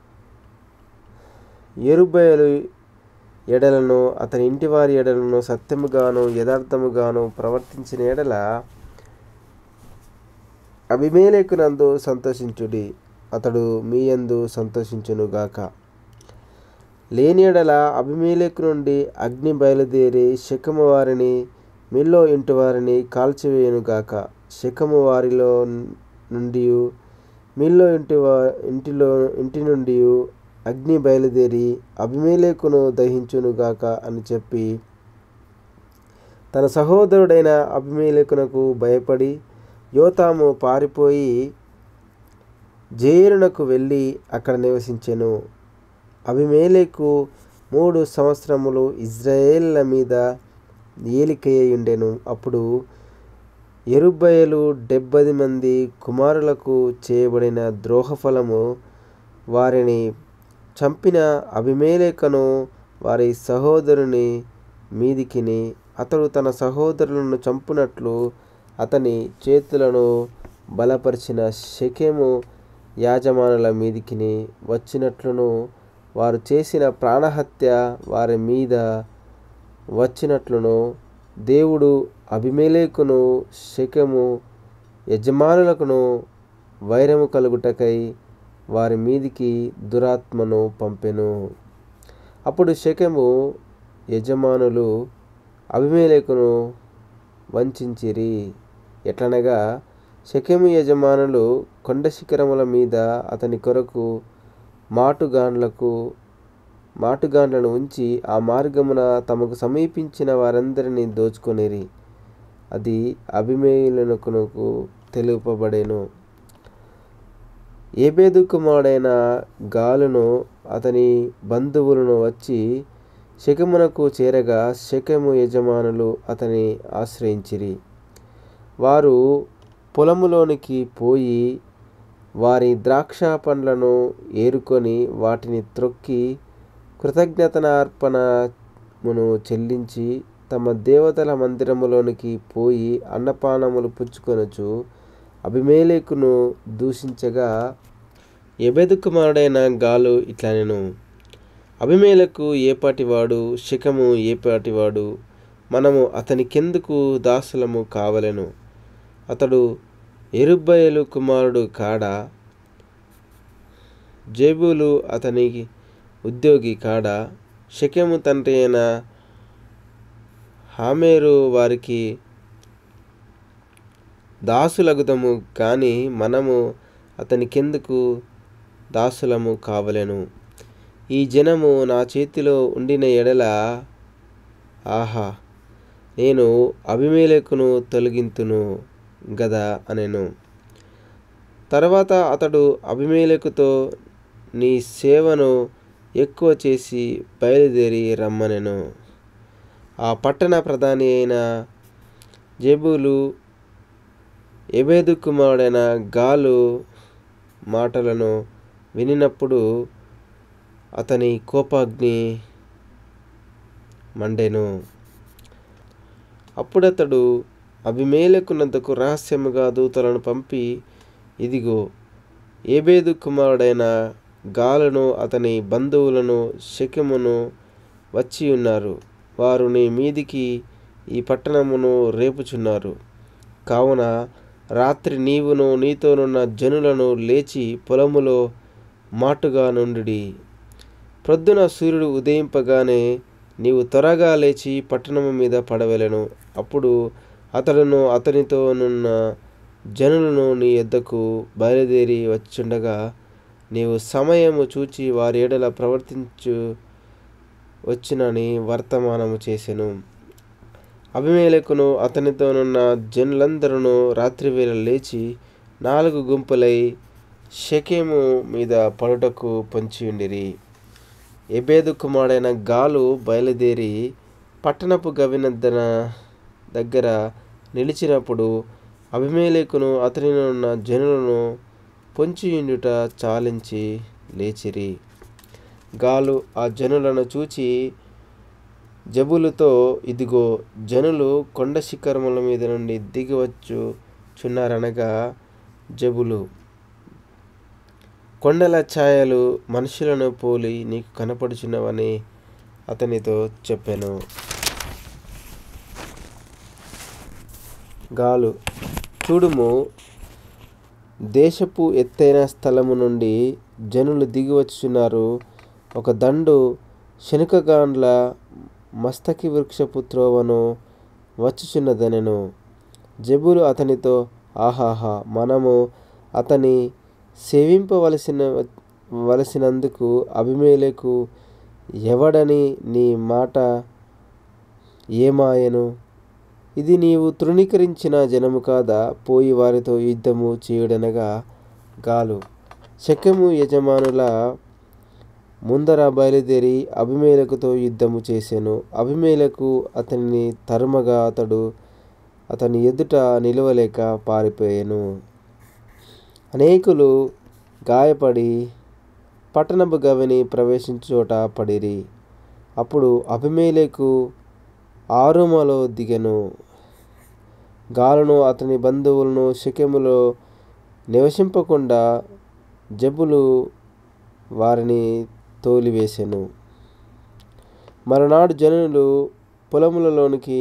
ఎరుబయలు ఎడలను అతని ఇంటి వారి ఎడలను సత్యముగాను యథార్థముగాను ప్రవర్తించిన ఎడల అభిమేలేకునందు సంతోషించుడి అతడు మీ యందు సంతోషించునుగాక లేని ఎడల అభిమేలేకు నుండి అగ్ని బయలుదేరి శకము వారిని మిల్లో ఇంటి వారిని కాల్చివేయునుగాక శకము వారిలో నుండి మిల్లో ఇంటి వా ఇంటిలో ఇంటి నుండి అగ్ని బయలుదేరి అభిమేలేకును దహించునుగాక అని చెప్పి తన సహోదరుడైన అభిమేలేకునకు భయపడి యోతాము పారిపోయి జేరునకు వెళ్ళి అక్కడ నివసించెను అభిమేలేకు మూడు సంవత్సరములు ఇజ్రాయేళ్ల మీద ఏలికయ్యుండెను అప్పుడు ఎరుబ్బయలు డెబ్బది మంది కుమారులకు చేయబడిన ద్రోహఫలము వారిని చంపిన అభిమేలేకను వారి సహోదరుని మీదికిని అతడు తన సహోదరులను చంపునట్లు అతని చేతులను బలపరిచిన షెకెము యాజమానుల మీదికిని వచ్చినట్లును వారు చేసిన ప్రాణహత్య వారి మీద వచ్చినట్లును దేవుడు అభిమేలేకును శకెము యజమానులకును వైరము కలుగుటకై వారి మీదికి దురాత్మను పంపెను అప్పుడు శకెము యజమానులు అభిమేలేకును వంచిరి ఎట్లనగా శకెము యజమానులు కొండ శిఖరముల మీద అతని కొరకు మాటుగాండ్లకు మాటుగాండ్లను ఉంచి ఆ మార్గమున తమకు సమీపించిన వారందరినీ దోచుకొనిరి అది అభిమేయులకు తెలుపబడెను ఏబేదు కుమారుడైన గాలును అతని బంధువులను వచ్చి శకమునకు చేరగా శకము యజమానులు అతని ఆశ్రయించిరి వారు పొలములోనికి పోయి వారి ద్రాక్ష పండ్లను ఏరుకొని వాటిని త్రొక్కి కృతజ్ఞతనార్పణమును చెల్లించి తమ దేవతల మందిరములోనికి పోయి అన్నపానములు పుచ్చుకొనొచ్చు అభిమేలేకును దూషించగా ఎబెదు కుమారుడైన గాలు ఇట్లా నేను అభిమేలకు ఏపాటివాడు శకము ఏపాటివాడు మనము అతనికెందుకు దాసులము కావలెను అతడు ఎరుబ్బయలు కుమారుడు కాడా జేబులు అతనికి ఉద్యోగి కాడా షకెము తండ్రి అయిన హామేరు వారికి దాసులగుదము కానీ మనము అతనికెందుకు దాసులము కావలెను ఈ జనము నా చేతిలో ఉండిన ఎడల ఆహా నేను అభిమేలకును తొలగింతును గదా అనెను తర్వాత అతడు అభిమేలకుతో నీ సేవను ఎక్కువ చేసి బయలుదేరి రమ్మనెను ఆ పట్టణ ప్రధాని అయిన జేబులు ఎబేదు కుమారుడైన గాలు మాటలను వినినప్పుడు అతని కోపాగ్ని మండెను అప్పుడతడు అభిమేలకున్నంతకు రహస్యముగా దూతలను పంపి ఇదిగో ఏబేదు కుమారుడైన గాలను అతని బంధువులను శకెమును వచ్చి ఉన్నారు వారు నీ మీదికి ఈ పట్టణమును రేపుచున్నారు కావున రాత్రి నీవును నీతోనున్న జనులను లేచి పొలములో మాటుగా నుండి ప్రొద్దున సూర్యుడు ఉదయింపగానే నీవు త్వరగా లేచి పట్టణము మీద పడవెలను అప్పుడు అతడును అతనితోనున్న జనులను నీ యొద్దకు బయలుదేరి వచ్చుండగా నీవు సమయము చూచి వారి ఎడల ప్రవర్తించు వచ్చినని వర్తమానము చేసెను అభిమేలకును అతనితోనున్న జనులందరూ రాత్రివేళ లేచి నాలుగు గుంపులై షకేము మీద పడుటకు పొంచియుండిరి ఎబేదు కుమారుడైన గాలు బయలుదేరి పట్టణపు గవినద్దన దగ్గర నిలిచినప్పుడు అభిమేలేకును అతనిలో ఉన్న జనులను పొంచియుండుట చాలించి లేచిరి గాలు ఆ జనులను చూచి జబులుతో ఇదిగో జనులు కొండ శిఖరముల మీద నుండి దిగివచ్చు చున్నారనగా జబులు కొండల ఛాయలు మనుషులను పోలి నీకు కనపడుచున్నవని అతనితో చెప్పాను గాలు చూడుము దేశపు ఎత్తైన స్థలము నుండి జనులు దిగివచ్చున్నారు ఒక దండు శనుకగాండ్ల మస్తకి వృక్షపు త్రోవను వచ్చుచున్నదనెను జబులు అతనితో ఆహాహా మనము అతని సేవింపవలసిన వలసినందుకు అభిమేలకు ఎవడని నీ మాట ఏమాయను ఇది నీవు తృణీకరించిన జనము కాదా పోయి వారితో యుద్ధము చేయుడనగా గాలు శక్యము యజమానుల ముందర బయలుదేరి అభిమేలకుతో యుద్ధము చేసెను అభిమేలకు అతనిని తరుమగా అతడు అతని ఎదుట నిలవలేక పారిపోయాను అనేకులు గాయపడి పట్టణపు గవిని ప్రవేశించుచోట పడిరి అప్పుడు అభిమేలకు ఆరుమలో దిగెను గాలును అతని బంధువులను శకెములో నివసింపకుండా జబులు వారిని తోలివేసెను మరునాడు జనులు పొలములలోనికి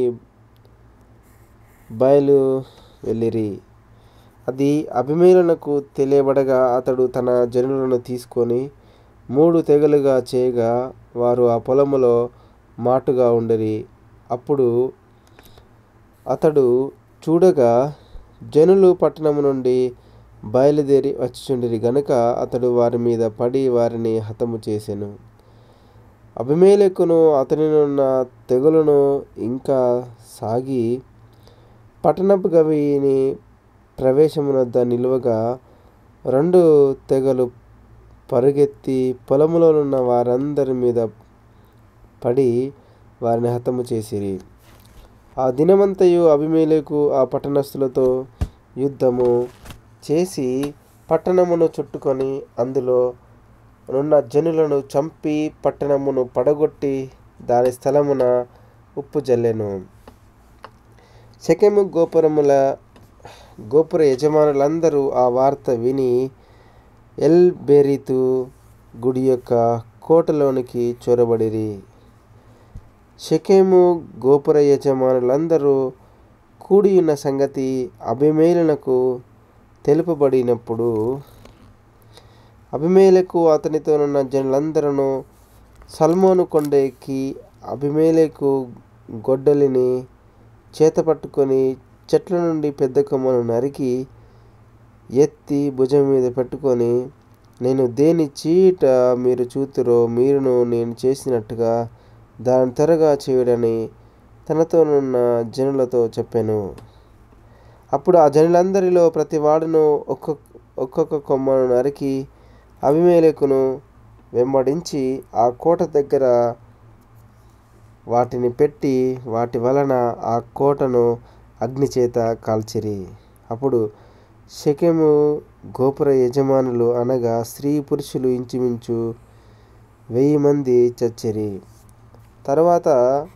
బయలు వెళ్ళిరి అది అభిమేలనకు తెలియబడగా అతడు తన జనులను తీసుకొని మూడు తెగలుగా చేయగా వారు ఆ పొలములో మాటుగా ఉండరి అప్పుడు అతడు చూడగా జనులు పట్టణము నుండి బయలుదేరి వచ్చుచుండిరి గనుక అతడు వారి మీద పడి వారిని హతము చేసెను అభిమేలకును అతనినున్న తెగులను ఇంకా సాగి పట్టణపు గవిని ప్రవేశమునొద్ద నిలువగా రెండు తెగలు పరుగెత్తి పొలములోనున్న వారందరి మీద పడి వారిని హతము చేసిరి ఆ దినమంతయు అభిమేలకు ఆ పట్టణస్థులతో యుద్ధము చేసి పట్టణమును చుట్టుకొని అందులో నున్న జనులను చంపి పట్టణమును పడగొట్టి దాని స్థలమున ఉప్పు జల్లెను శకెము గోపురముల గోపుర యజమానులందరూ ఆ వార్త విని ఎల్ బెరీతు గుడి యొక్క కోటలోనికి చొరబడిరి షకేము గోపుర యజమానులందరూ కూడి ఉన్న సంగతి అభిమేలునకు తెలుపబడినప్పుడు అభిమేలకు అతనితోనున్న జనులందరూ సల్మోను కొండ ఎక్కి అభిమేలకు గొడ్డలిని చేతపట్టుకొని చెట్ల నుండి పెద్ద కొమ్మను నరికి ఎత్తి భుజం మీద పెట్టుకొని నేను దేని చీట మీరు చూతురో మీరును నేను చేసినట్టుగా దాని త్వరగా చేయుడని తనతోనున్న జనులతో చెప్పాను అప్పుడు ఆ జనులందరిలో ప్రతి వాడును ఒక్కొక్క ఒక్కొక్క కొమ్మను నరికి అభిమేలకును వెంబడించి ఆ కోట దగ్గర వాటిని పెట్టి వాటి వలన ఆ కోటను అగ్నిచేత కాల్చిరి అప్పుడు షకెము గోపుర యజమానులు అనగా స్త్రీ పురుషులు ఇంచుమించు వెయ్యి మంది చచ్చిరి తర్వాత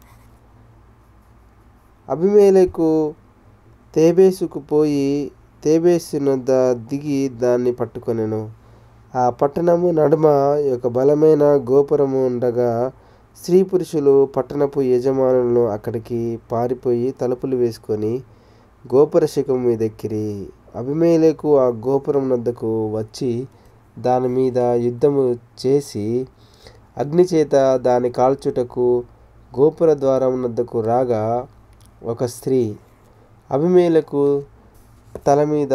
అభిమేలకు తేబేసుకు పోయి తేబేసు నొద్ద దిగి దాన్ని పట్టుకొనెను ఆ పట్టణము నడుమ ఒక బలమైన గోపురము ఉండగా స్త్రీ పురుషులు పట్టణపు యజమానులను అక్కడికి పారిపోయి తలుపులు వేసుకొని గోపుర శిఖం మీద ఎక్కిరి అభిమేలకు ఆ గోపురం వద్దకు వచ్చి దాని మీద యుద్ధము చేసి అగ్నిచేత దాని కాల్చుటకు గోపుర ద్వారం వద్దకు రాగా ఒక స్త్రీ అభిమేలకు తల మీద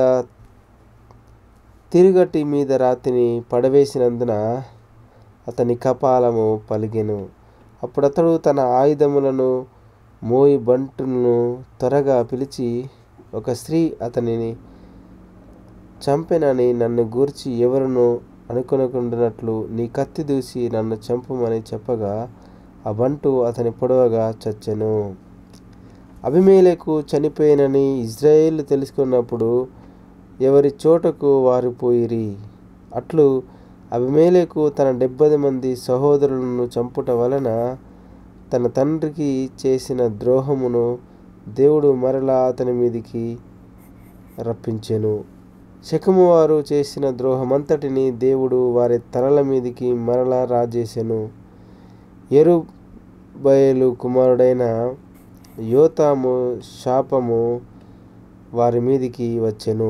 తిరుగటి మీద రాతిని పడవేసినందున అతని కపాలము పలిగెను అప్పుడు అతడు తన ఆయుధములను మోయి బంటును త్వరగా పిలిచి ఒక స్త్రీ అతనిని చంపెనని నన్ను గూర్చి ఎవరును అనుకొనకుండానట్లు నీ కత్తి దూసి నన్ను చంపమని చెప్పగా ఆ బంటు అతని పొడవగా చచ్చెను అభిమేలకు చనిపోయినని ఇజ్రాయేల్ తెలుసుకున్నప్పుడు ఎవరి చోటకు వారు పోయిరి అట్లు అభిమేలకు తన డెబ్బది మంది సహోదరులను చంపుట వలన తన తండ్రికి చేసిన ద్రోహమును దేవుడు మరలా అతని మీదికి రప్పించెను శకుము వారు చేసిన ద్రోహమంతటిని దేవుడు వారి తలల మీదికి మరలా రాజేసెను ఎరు బయలు కుమారుడైన యోతాము శాపము వారి మీదికి వచ్చెను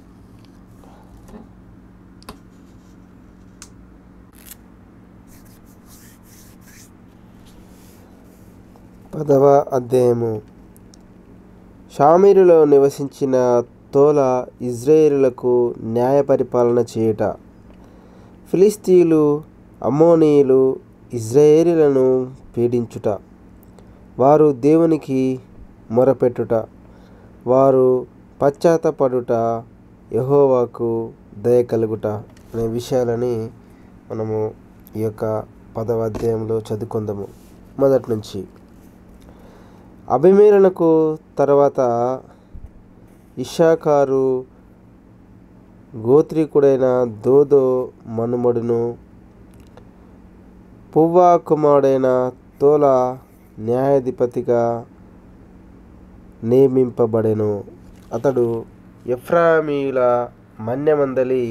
పదవ అధ్యాయము షామీరులో నివసించిన తోల ఇజ్రాయేలులకు న్యాయ పరిపాలన చేయుట ఫిలిస్తీయులు అమ్మోనీయులు ఇజ్రాయేలీలను పీడించుట వారు దేవునికి మొరపెట్టుట వారు పశ్చాత్తపడుట యహోవాకు దయ కలుగుట అనే విషయాలని మనము ఈ యొక్క పదవ అధ్యాయంలో చదువుకుందాము మొదటి నుంచి అభిమేలనకు తర్వాత ఇషాకారు గోత్రీకుడైన దోదో మనుమడును పువ్వా కుమారుడైన తోల న్యాయాధిపతిగా నియమింపబడెను అతడు ఎఫ్రామీయుల మన్యమందలి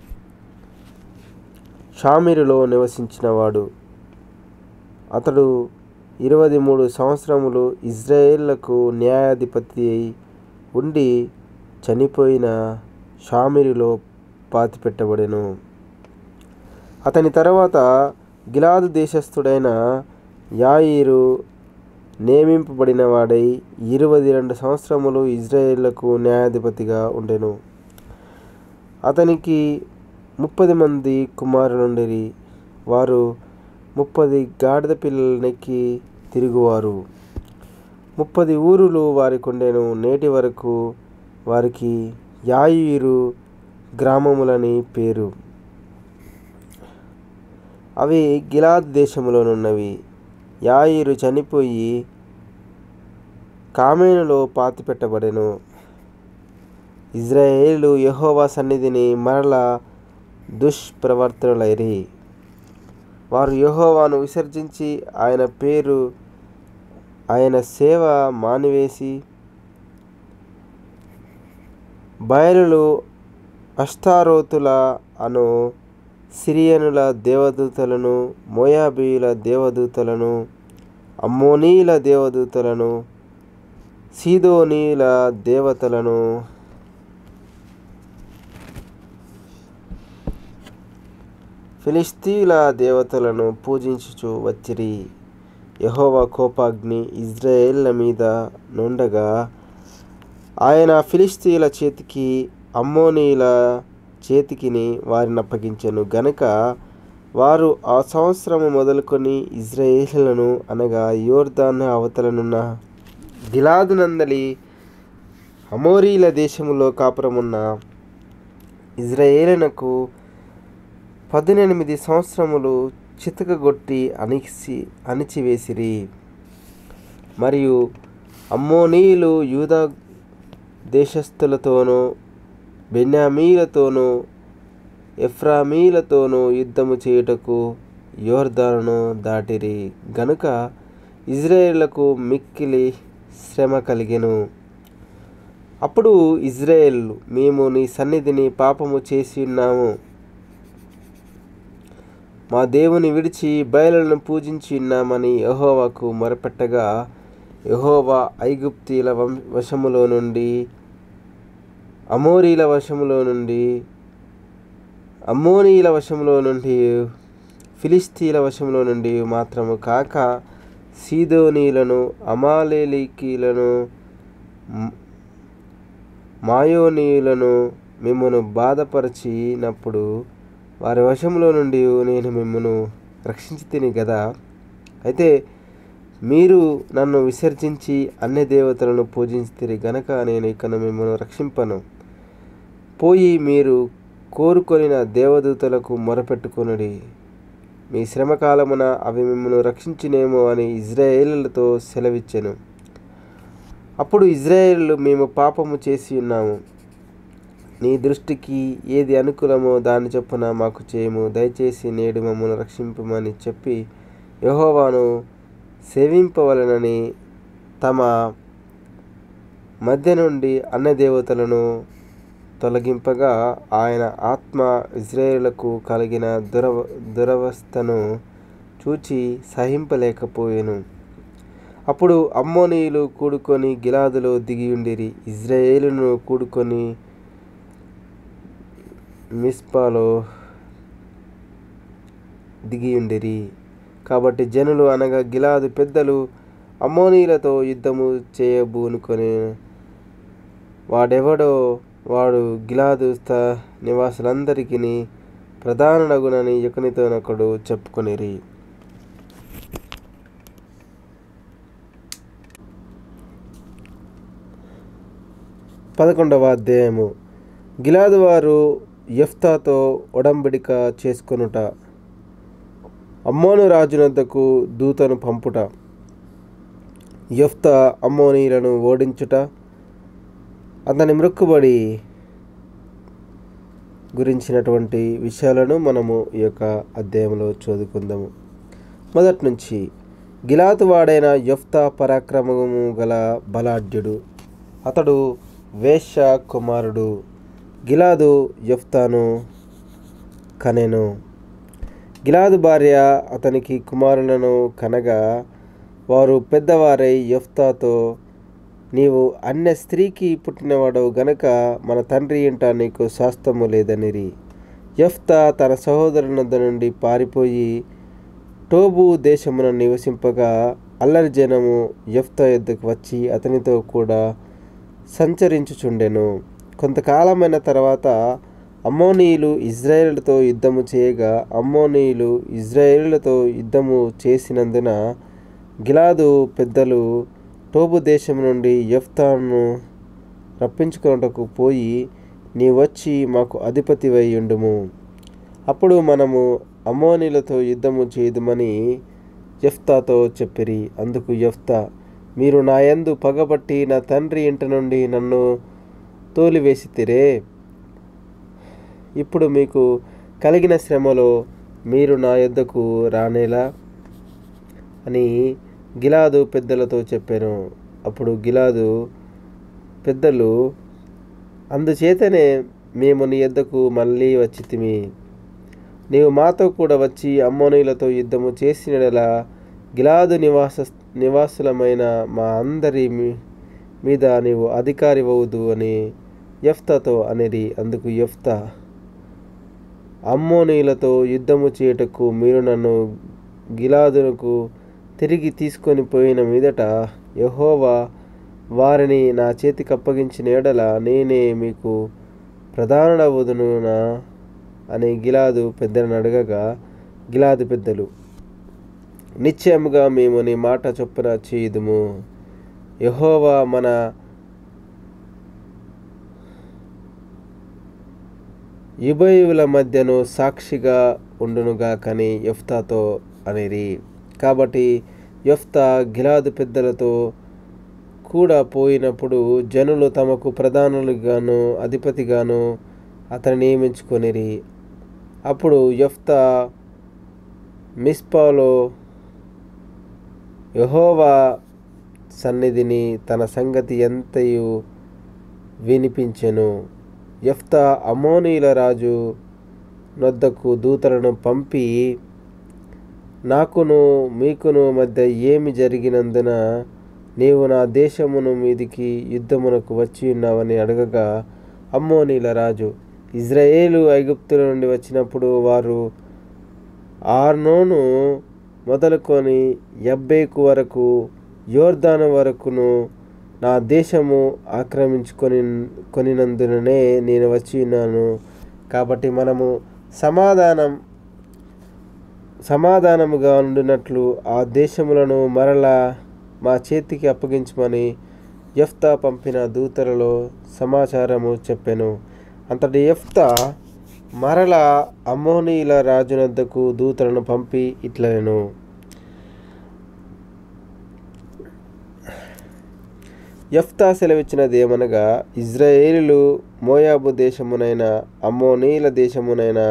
షామీరులో నివసించినవాడు అతడు ఇరవై మూడు సంవత్సరములు ఇజ్రాయేళ్లకు న్యాయాధిపతి అయి ఉండి చనిపోయిన షామిరిలో పాతిపెట్టబడెను అతని తర్వాత గిలాదు దేశస్థుడైన యాయిరు నియమింపబడిన వాడై ఇరవై రెండు సంవత్సరములు ఇజ్రాయేళ్లకు న్యాయాధిపతిగా ఉండెను అతనికి ముప్పది మంది కుమారులుండిరి వారు ముప్పది గాడిద పిల్లలనెక్కి తిరుగువారు ముప్పది ఊరులు వారికి ఉండెను నేటి వరకు వారికి యాయిరు గ్రామములని పేరు అవి గిలాద్ దేశములోనున్నవి యాయిరు చనిపోయి కామేనులో పాతిపెట్టబడెను ఇజ్రాయేలు యెహోవా సన్నిధిని మరలా దుష్ప్రవర్తనలైరి వారు యెహోవాను విసర్జించి ఆయన పేరు ఆయన సేవ మానివేసి బయలులు అష్టారోతుల అను సిరియనుల దేవదూతలను మోయాబీయుల దేవదూతలను అమ్మోనీయుల దేవదూతలను సీదోనీయుల దేవతలను ఫిలిస్తీన్ల దేవతలను పూజించుచు వచ్చిరి యెహోవా కోపాగ్ని ఇజ్రాయేళ్ల మీద నుండగా ఆయన ఫిలిస్తీన్ల చేతికి అమ్మోనీయుల చేతికిని వారిని అప్పగించెను గనుక వారు ఆ సంవత్సరము మొదలుకొని ఇజ్రాయేలులను అనగా యోర్దాన్ అవతలనున్న గిలాదునందలి అమోరీల దేశములో కాపురమున్న ఇజ్రాయేలునకు పద్దెనిమిది సంవత్సరములు చితకగొట్టి అణిచి అణిచివేసిరి మరియు అమ్మోనీయులు యూదా దేశస్థులతోనూ బెన్యామీలతోనూ ఎఫ్రామీలతోనూ యుద్ధము చేయుటకు యోర్దాను దాటిరి గనుక ఇజ్రాయేళ్లకు మిక్కిలి శ్రమ కలిగెను అప్పుడు ఇజ్రాయేల్ మేము నీ సన్నిధిని పాపము చేసి ఉన్నాము మా దేవుని విడిచి బయలులను పూజించి ఉన్నామని యహోవాకు మొరపెట్టగా యహోవా ఐగుప్తీల వం వశములో నుండి అమోరీల వశములో నుండి అమ్మోనీల వశములో నుండి ఫిలిస్తీన్ల వశములో నుండి మాత్రము కాక సీదోనీలను అమాలేలీకీలను మాయోనీయులను మిమ్మను బాధపరిచినప్పుడు వారి వశంలో నుండి నేను మిమ్మను రక్షించి తిని కదా అయితే మీరు నన్ను విసర్జించి అన్య దేవతలను పూజించితిరి గనక నేను ఇకను మిమ్మల్ని రక్షింపను పోయి మీరు కోరుకొనిన దేవదూతలకు మొరపెట్టుకొనుడి మీ శ్రమకాలమున అవి మిమ్మల్ని రక్షించినేమో అని ఇజ్రాయేలులతో సెలవిచ్చెను అప్పుడు ఇజ్రాయేలు మేము పాపము చేసి ఉన్నాము నీ దృష్టికి ఏది అనుకూలమో దాని చొప్పున మాకు చేయము దయచేసి నేడు మమ్మల్ని రక్షింపమని చెప్పి యెహోవాను సేవింపవలనని తమ మధ్య నుండి అన్నదేవతలను తొలగింపగా ఆయన ఆత్మ ఇజ్రాయేలులకు కలిగిన దురవ దురవస్థను చూచి సహింపలేకపోయాను అప్పుడు అమ్మోనీయులు కూడుకొని గిలాదులో దిగియుండిరి ఇజ్రాయేలును కూడుకొని మిస్పాలో దిగియుండిరి కాబట్టి జనులు అనగా గిలాదు పెద్దలు అమ్మోనీయులతో యుద్ధము చేయబూనుకొని వాడెవడో వాడు గిలాదు స్థ నివాసులందరికీ ప్రధాన నగునని ఒకనితోనొకడు చెప్పుకొనిరి పదకొండవ అధ్యాయము గిలాదు వారు యెఫ్తాతో ఒడంబడిక చేసుకొనుట అమ్మోను రాజునద్దకు దూతను పంపుట యెఫ్తా అమ్మోనీయులను ఓడించుట అతని మృక్కుబడి గురించినటువంటి విషయాలను మనము ఈ యొక్క అధ్యాయంలో చదువుకుందాము మొదటి నుంచి గిలాతు వాడైన యెఫ్తా పరాక్రమము గల బలాఢ్యుడు అతడు వేశ్య కుమారుడు గిలాదు యెఫ్తాను కనెను గిలాదు భార్య అతనికి కుమారులను కనగా వారు పెద్దవారై యెఫ్తాతో నీవు అన్య స్త్రీకి పుట్టినవాడవు గనక మన తండ్రి ఇంట నీకు శాస్త్రము లేదనిరి యెఫ్తా తన సహోదరునద్ద నుండి పారిపోయి టోబు దేశమున నివసింపగా అల్లరి జనము యెఫ్తా యొద్దకు వచ్చి అతనితో కూడా సంచరించుచుండెను కొంతకాలమైన తర్వాత అమ్మోనీయులు ఇజ్రాయేలుతో యుద్ధము చేయగా అమ్మోనీయులు ఇజ్రాయేలులతో యుద్ధము చేసినందున గిలాదు పెద్దలు టోబు దేశం నుండి యెఫ్తాను రప్పించుకొనుటకు పోయి నీ వచ్చి మాకు అధిపతివై ఉండుము అప్పుడు మనము అమ్మోనీలతో యుద్ధము చేయుదుమని యెఫ్తాతో చెప్పిరి అందుకు యెఫ్తా మీరు నా యందు పగబట్టి నా తండ్రి ఇంటి నుండి నన్ను తోలివేసితిరే ఇప్పుడు మీకు కలిగిన శ్రమలో మీరు నా యొద్దకు రానేలా అని గిలాదు పెద్దలతో చెప్పాను అప్పుడు గిలాదు పెద్దలు అందుచేతనే మేము నీ యొద్దకు మళ్ళీ వచ్చితిమి నీవు మాతో కూడా వచ్చి అమ్మోనీలతో యుద్ధము చేసినలా గిలాదు నివాస నివాసులమైన మా అందరి మీ- మీద నీవు అధికారి అవుదు అని యెఫ్తాతో అనేది అందుకు యెఫ్తా అమ్మోనీలతో యుద్ధము చేయుటకు మీరు నన్ను గిలాదునకు తిరిగి తీసుకొని పోయిన మీదట యెహోవా వారిని నా చేతికి అప్పగించిన ఎడల నేనే మీకు ప్రధానుడవుదునునా అని గిలాదు పెద్దలను అడగగా గిలాదు పెద్దలు నిశ్చయముగా మేము నీ మాట చొప్పున చేయుదుము యెహోవా మన యుభయుల మధ్యను సాక్షిగా ఉండునుగా కని యెఫ్తాతో అనేది కాబట్టి యెఫ్తా గిలాదు పెద్దలతో కూడా పోయినప్పుడు జనులు తమకు ప్రధానులుగాను అధిపతిగాను అతని నియమించుకొనిరి అప్పుడు యెఫ్తా మిస్పాలో యెహోవా సన్నిధిని తన సంగతి ఎంతయు వినిపించెను యెఫ్తా అమోనీల రాజు నొద్దకు దూతలను పంపి నాకును మీకును మధ్య ఏమి జరిగినందున నీవు నా దేశమును మీదికి యుద్ధమునకు వచ్చి ఉన్నావని అడగగా అమ్మోనీల రాజు ఇజ్రాయేలు ఐగుప్తుల నుండి వచ్చినప్పుడు వారు ఆర్నోను మొదలుకొని యబ్బేకు వరకు యోర్దాను వరకును నా దేశము ఆక్రమించుకొని కొనినందుననే నేను వచ్చి ఉన్నాను కాబట్టి మనము సమాధానం సమాధానముగా ఉండినట్లు ఆ దేశములను మరలా మా చేతికి అప్పగించమని యఫ్తా పంపిన దూతలలో సమాచారము చెప్పెను అంతటి యఫ్తా మరలా అమ్మోనీల రాజునద్దకు దూతలను పంపి ఇట్లనెను యఫ్తా సెలవిచ్చినది ఏమనగా ఇజ్రాయేలులు మోయాబు దేశమునైన అమ్మోనీల దేశమునైన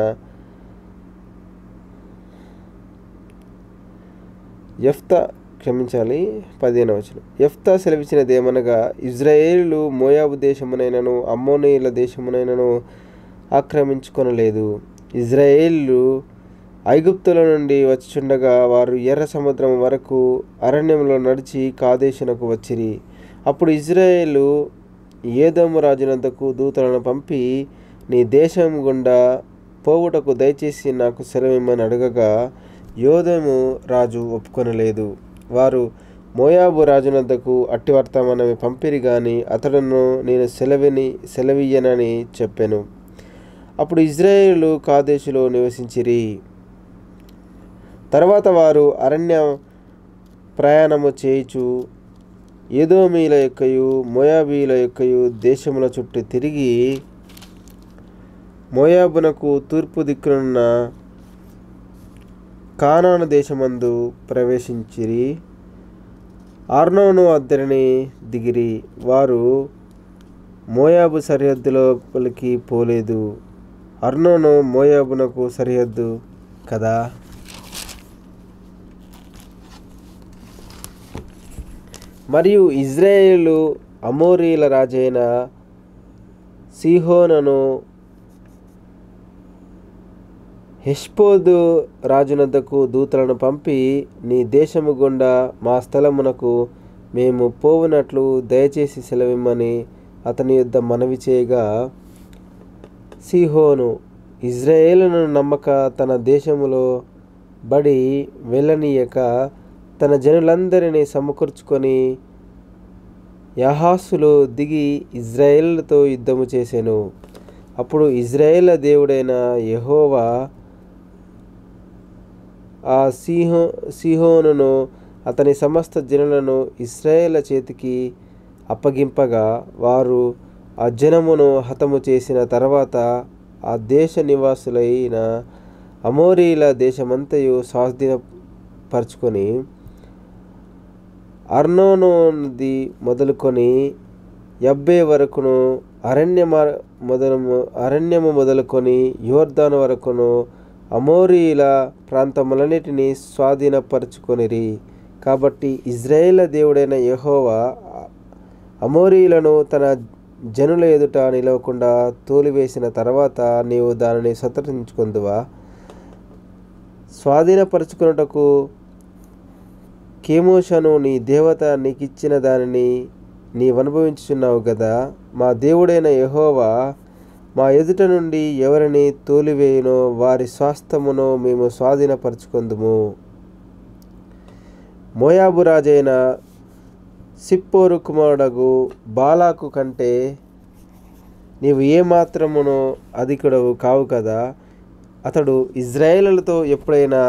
యఫ్తా క్షమించాలి పదిహేను వచనం యఫ్తా సెలవిచ్చినది ఏమనగా ఇజ్రాయేలులు మోయాబు దేశమునైనను అమ్మోనీయుల దేశమునైనను ఆక్రమించుకొనలేదు ఇజ్రాయేలు ఐగుప్తుల నుండి వచ్చుచుండగా వారు ఎర్ర సముద్రం వరకు అరణ్యంలో నడిచి కాదేశునకు వచ్చిరి అప్పుడు ఇజ్రాయేలు ఏదోము రాజునంతకు దూతలను పంపి నీ దేశం గుండా పోవుటకు దయచేసి నాకు సెలవిమ్మని అడగగా యోధము రాజు ఒప్పుకొనలేదు వారు మోయాబు రాజునంతకు అట్టి వర్తమానమే పంపిరి గాని అతడును నేను సెలవిని సెలవియ్యనని చెప్పెను అప్పుడు ఇజ్రాయేలు కాదేశులో నివసించిరి తర్వాత వారు అరణ్య ప్రయాణము చేయుచు ఏదోమీల యొక్కయు మోయాబీల యొక్కయు దేశముల చుట్టూ తిరిగి మోయాబునకు తూర్పు దిక్కునున్న కానాను దేశమందు ప్రవేశించిరి ఆర్నోను అద్దరిని దిగిరి వారు మోయాబు సరిహద్దులోపలికి పోలేదు అర్నోను మోయాబునకు సరిహద్దు కదా మరియు ఇజ్రాయేలు అమోరీల రాజైన సీహోనను హెష్పోదు రాజునద్దకు దూతలను పంపి నీ దేశము గుండా మా స్థలమునకు మేము పోవునట్లు దయచేసి సెలవిమ్మని అతని యొద్ద మనవి చేయగా సీహోను ఇజ్రాయేలును నమ్మక తన దేశములో బడి వెళ్ళనీయక తన జనులందరినీ సమకూర్చుకొని యహాసులో దిగి ఇజ్రాయేళ్లతో యుద్ధము చేసెను అప్పుడు ఇజ్రాయేల్ దేవుడైన యెహోవా ఆ సిహో సిహోనును అతని సమస్త జనులను ఇస్రాయేళ్ల చేతికి అప్పగింపగా వారు ఆ జనమును హతము చేసిన తర్వాత ఆ దేశ నివాసులైన అమోరీల దేశమంతయు స్వాధీనపరుచుకొని అర్నోను నది మొదలుకొని యబ్బే వరకును అరణ్య మొదలు అరణ్యము మొదలుకొని యోర్దాను వరకును అమోరీల ప్రాంతములన్నిటినీ స్వాధీనపరచుకొనిరి కాబట్టి ఇజ్రాయేల్ దేవుడైన యెహోవా అమోరీలను తన జనుల ఎదుట నిలవకుండా తోలివేసిన తర్వాత నీవు దానిని స్వతంత్రించుకుందువా స్వాధీనపరచుకున్నటకు కేమోషను నీ దేవత నీకిచ్చిన దానిని నీవనుభవించుచున్నావు కదా మా దేవుడైన యెహోవా మా ఎదుట నుండి ఎవరిని తోలివేయునో వారి స్వాస్థ్యమును మేము స్వాధీనపరచుకుందుము మోయాబు రాజైన సిప్పోరు కుమారుడగు బాలాకు కంటే నీవు ఏమాత్రమునో అధికుడవు కావు కదా అతడు ఇజ్రాయేలులతో ఎప్పుడైనా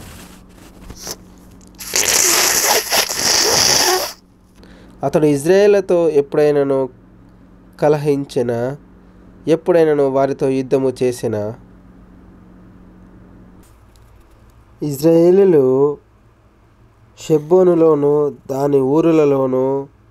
అతడు ఇజ్రాయేళ్లతో ఎప్పుడైనాను కలహించిన ఎప్పుడైనాను వారితో యుద్ధము చేసిన ఇజ్రాయేలులు షెబ్బోనులోను దాని ఊరులలోను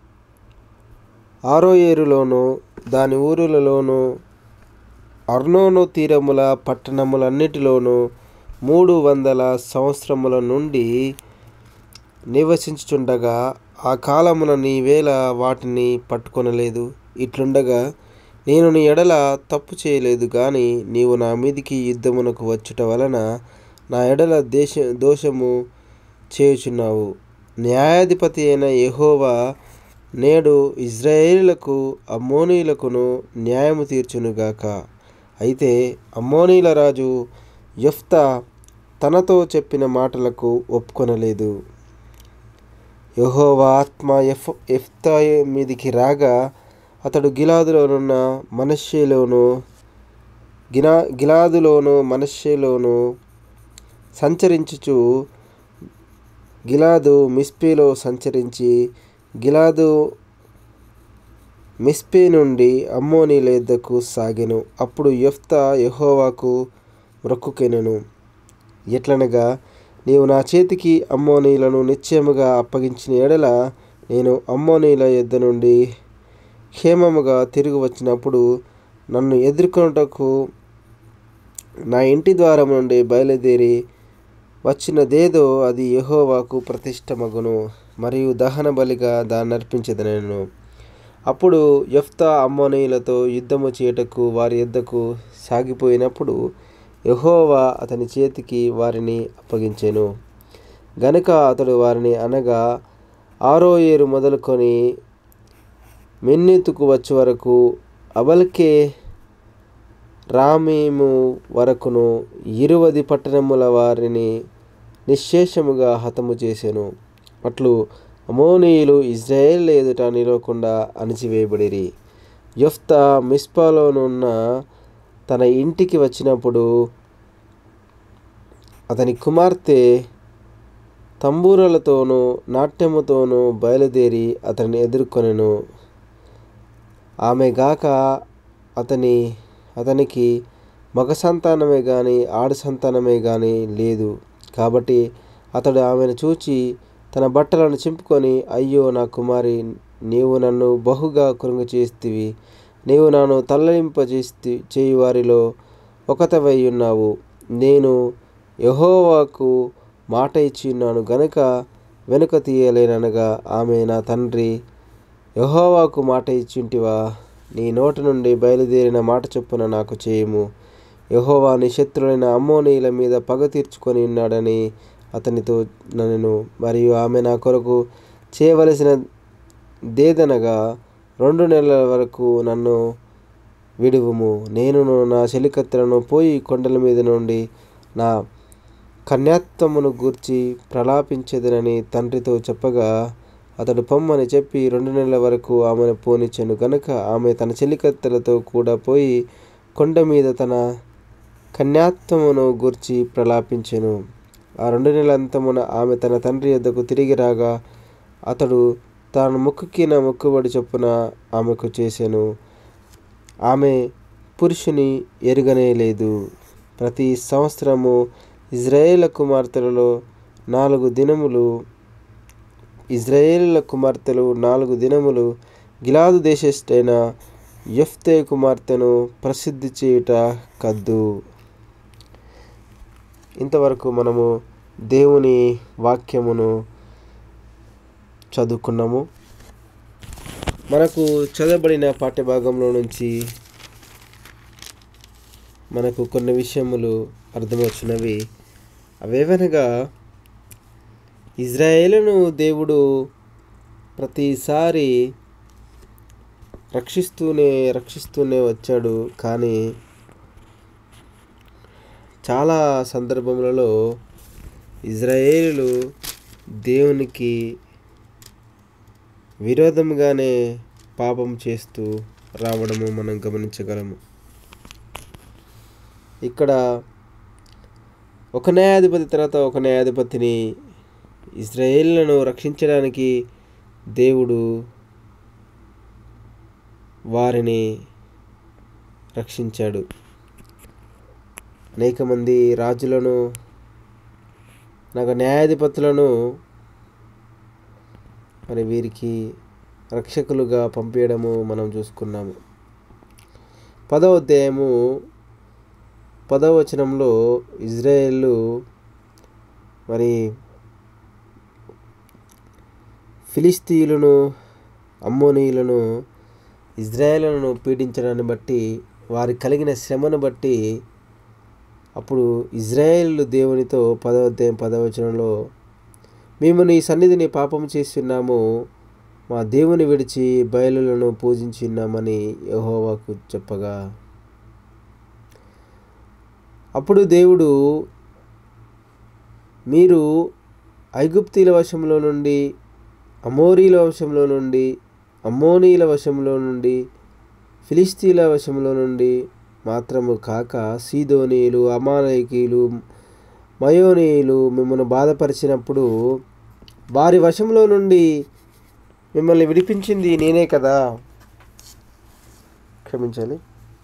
ఆరోయేరులోను దాని ఊరులలోను అర్నోను తీరముల పట్టణములన్నిటిలోనూ మూడు వందల సంవత్సరముల నుండి నివసించుచుండగా ఆ కాలమున నీవేళ వాటిని పట్టుకొనలేదు ఇట్లుండగా నేను నీ ఎడల తప్పు చేయలేదు కానీ నీవు నా మీదికి యుద్ధమునకు వచ్చుట వలన నా ఎడల దేశ దోషము చేయుచున్నావు న్యాయాధిపతి అయిన యెహోవా నేడు ఇజ్రాయేలులకు అమ్మోనీలకును న్యాయము తీర్చునుగాక అయితే అమ్మోనీల రాజు యెఫ్తా తనతో చెప్పిన మాటలకు ఒప్పుకొనలేదు యెహోవా ఆత్మ ఎఫ్ ఎఫ్తా మీదికి రాగా అతడు గిలాదులోనున్న మనష్యేలోను గినా గిలాదులోను మనష్యేలోను సంచరించుచు గిలాదు మిస్పేలో సంచరించి గిలాదు మిస్పే నుండి అమ్మోనీల యొద్దకు సాగెను అప్పుడు యెఫ్తా యెహోవాకు మ్రొక్కుకెనెను ఎట్లనగా నీవు నా చేతికి అమ్మోనీలను నిశ్చయముగా అప్పగించిన ఎడల నేను అమ్మోనీల యొద్ద నుండి క్షేమముగా తిరిగి వచ్చినప్పుడు నన్ను ఎదుర్కొనుటకు నా ఇంటి ద్వారం నుండి బయలుదేరి వచ్చినదేదో అది యెహోవాకు ప్రతిష్టమగును మరియు దహన బలిగా దాన్ని అర్పించదనను అప్పుడు యెఫ్తా అమ్మోనీయులతో యుద్ధము చేయటకు వారి యొద్దకు సాగిపోయినప్పుడు యెహోవా అతని చేతికి వారిని అప్పగించెను గనుక అతడు వారిని అనగా ఆరో ఏరు మొదలుకొని మెన్నెతుకు వచ్చే వరకు అబల్కే రామీము వరకును ఇరువది పట్టణముల వారిని నిశ్శేషముగా హతము చేసెను అట్లు అమోనీయులు ఇజ్రాయేల్ ఎదుట నిలవకుండా అణిచివేయబడిరి యొఫ్తా మిస్పాలోనున్న తన ఇంటికి వచ్చినప్పుడు అతని కుమార్తె తంబూరలతోనూ నాట్యముతోనూ బయలుదేరి అతన్ని ఎదుర్కొనెను ఆమె గాక అతని అతనికి మగ సంతానమే కానీ ఆడ సంతానమే కానీ లేదు కాబట్టి అతడు ఆమెను చూచి తన బట్టలను చింపుకొని అయ్యో నా కుమారి నీవు నన్ను బహుగా కృంగ చేస్తివి నీవు నన్ను తల్లలింపజేస్తి చేయి వారిలో ఒకతవై ఉన్నావు నేను యెహోవాకు మాట ఇచ్చి ఉన్నాను గనుక వెనుక తీయలేననగా ఆమె నా తండ్రి యెహోవాకు మాట ఇచ్చింటివా నీ నోటి నుండి బయలుదేరిన మాట చొప్పున నాకు చేయము యెహోవా నీ శత్రులైన అమ్మోనీయుల మీద పగ తీర్చుకొని ఉన్నాడని అతనితో నన్ను మరియు ఆమె నా కొరకు చేయవలసిన దేదనగా రెండు నెలల వరకు నన్ను విడువుము నేను నా చెలికత్తెలను పోయి కొండల మీద నుండి నా కన్యాత్వమును గూర్చి ప్రలాపించేదనని తండ్రితో చెప్పగా అతడు పొమ్మని చెప్పి రెండు నెలల వరకు ఆమెను పోనిచ్చాను గనుక ఆమె తన చెలికత్తెలతో కూడా పోయి కొండ మీద తన కన్యాత్వమును గూర్చి ప్రలాపించెను ఆ రెండు నెలల అంతమున ఆమె తన తండ్రి యొద్దకు తిరిగి రాగా అతడు తాను మొక్కుకిన మొక్కుబడి చొప్పున ఆమెకు చేసెను ఆమె పురుషుని ఎరుగనే లేదు ప్రతి సంవత్సరము ఇజ్రాయేల్ కుమార్తెలలో నాలుగు దినములు ఇజ్రాయేలుల కుమార్తెలు నాలుగు దినములు గిలాదు దేశస్థైన యెఫ్తే కుమార్తెను ప్రసిద్ధి చేయుట కద్దు ఇంతవరకు మనము దేవుని వాక్యమును చదువుకున్నాము మనకు చదవబడిన పాఠ్యభాగంలో నుంచి మనకు కొన్ని విషయములు అర్థమవుతున్నవి అవేవనగా ఇజ్రాయేలును దేవుడు ప్రతిసారి రక్షిస్తూనే రక్షిస్తూనే వచ్చాడు కానీ చాలా సందర్భములలో ఇజ్రాయేలు దేవునికి విరోధంగానే పాపం చేస్తూ రావడము మనం గమనించగలము ఇక్కడ ఒక న్యాయాధిపతి తర్వాత ఒక న్యాయాధిపతిని ఇజ్రాయేళ్లను రక్షించడానికి దేవుడు వారిని రక్షించాడు అనేక మంది రాజులను నాకు న్యాయాధిపతులను మరి వీరికి రక్షకులుగా పంపించడము మనం చూసుకున్నాము పదవ అధ్యాయము పదవ వచనంలో ఇజ్రాయేళ్ళు మరి ఫిలిస్తీయులను అమ్మోనీయులను ఇజ్రాయేళ్లను పీడించడాన్ని బట్టి వారికి కలిగిన శ్రమను బట్టి అప్పుడు ఇజ్రాయేల్ దేవునితో పదవ అధ్యాయం పదవ వచనంలో మేము నీ సన్నిధిని పాపం చేస్తున్నాము మా దేవుని విడిచి బయలులను పూజించున్నామని యెహోవాకు చెప్పగా అప్పుడు దేవుడు మీరు ఐగుప్తీల వశంలో నుండి అమోరీల వశంలో నుండి అమ్మోనీల వశంలో నుండి ఫిలిస్తీన్ల వశంలో నుండి మాత్రము కాక సీదోనీయులు అమాలయకీలు మయోనీయులు మిమ్మల్ని బాధపరిచినప్పుడు వారి వశంలో నుండి మిమ్మల్ని విడిపించింది నేనే కదా క్షమించాలి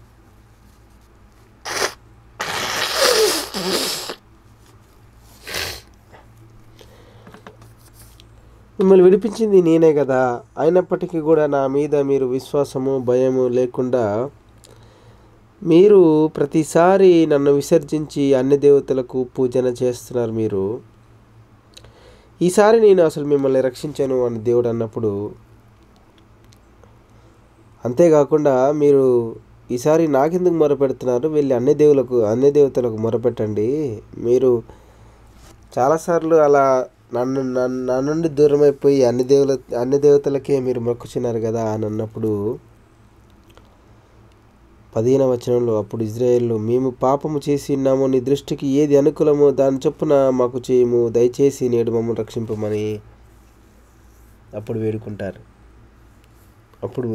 మిమ్మల్ని విడిపించింది నేనే కదా అయినప్పటికీ కూడా నా మీద మీరు విశ్వాసము భయము లేకుండా మీరు ప్రతిసారి నన్ను విసర్జించి అన్ని దేవతలకు పూజన చేస్తున్నారు మీరు ఈసారి నేను అసలు మిమ్మల్ని రక్షించాను అని దేవుడు అన్నప్పుడు అంతేకాకుండా మీరు ఈసారి నాకెందుకు మొరపెడుతున్నారు వెళ్ళి అన్ని దేవులకు అన్ని దేవతలకు మొరపెట్టండి మీరు చాలాసార్లు అలా నన్ను నన్ను నా నుండి దూరం అయిపోయి అన్ని దేవుల అన్ని దేవతలకే మీరు మొక్కుచున్నారు కదా అని అన్నప్పుడు పదిహేన వచనంలో అప్పుడు ఇజ్రాయేళ్ళు మేము పాపము చేసి ఉన్నాము నీ దృష్టికి ఏది అనుకూలమో దాని చొప్పున మాకు చేయము దయచేసి నేడు మమ్మల్ని రక్షింపమని అప్పుడు వేడుకుంటారు అప్పుడు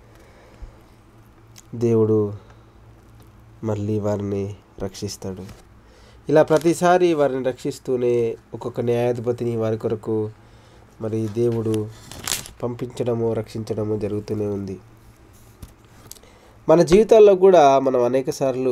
దేవుడు మళ్ళీ వారిని రక్షిస్తాడు ఇలా ప్రతిసారి వారిని రక్షిస్తూనే ఒక్కొక్క న్యాయాధిపతిని వారి కొరకు మరి దేవుడు పంపించడము రక్షించడము జరుగుతూనే ఉంది మన జీవితాల్లో కూడా మనం అనేక సార్లు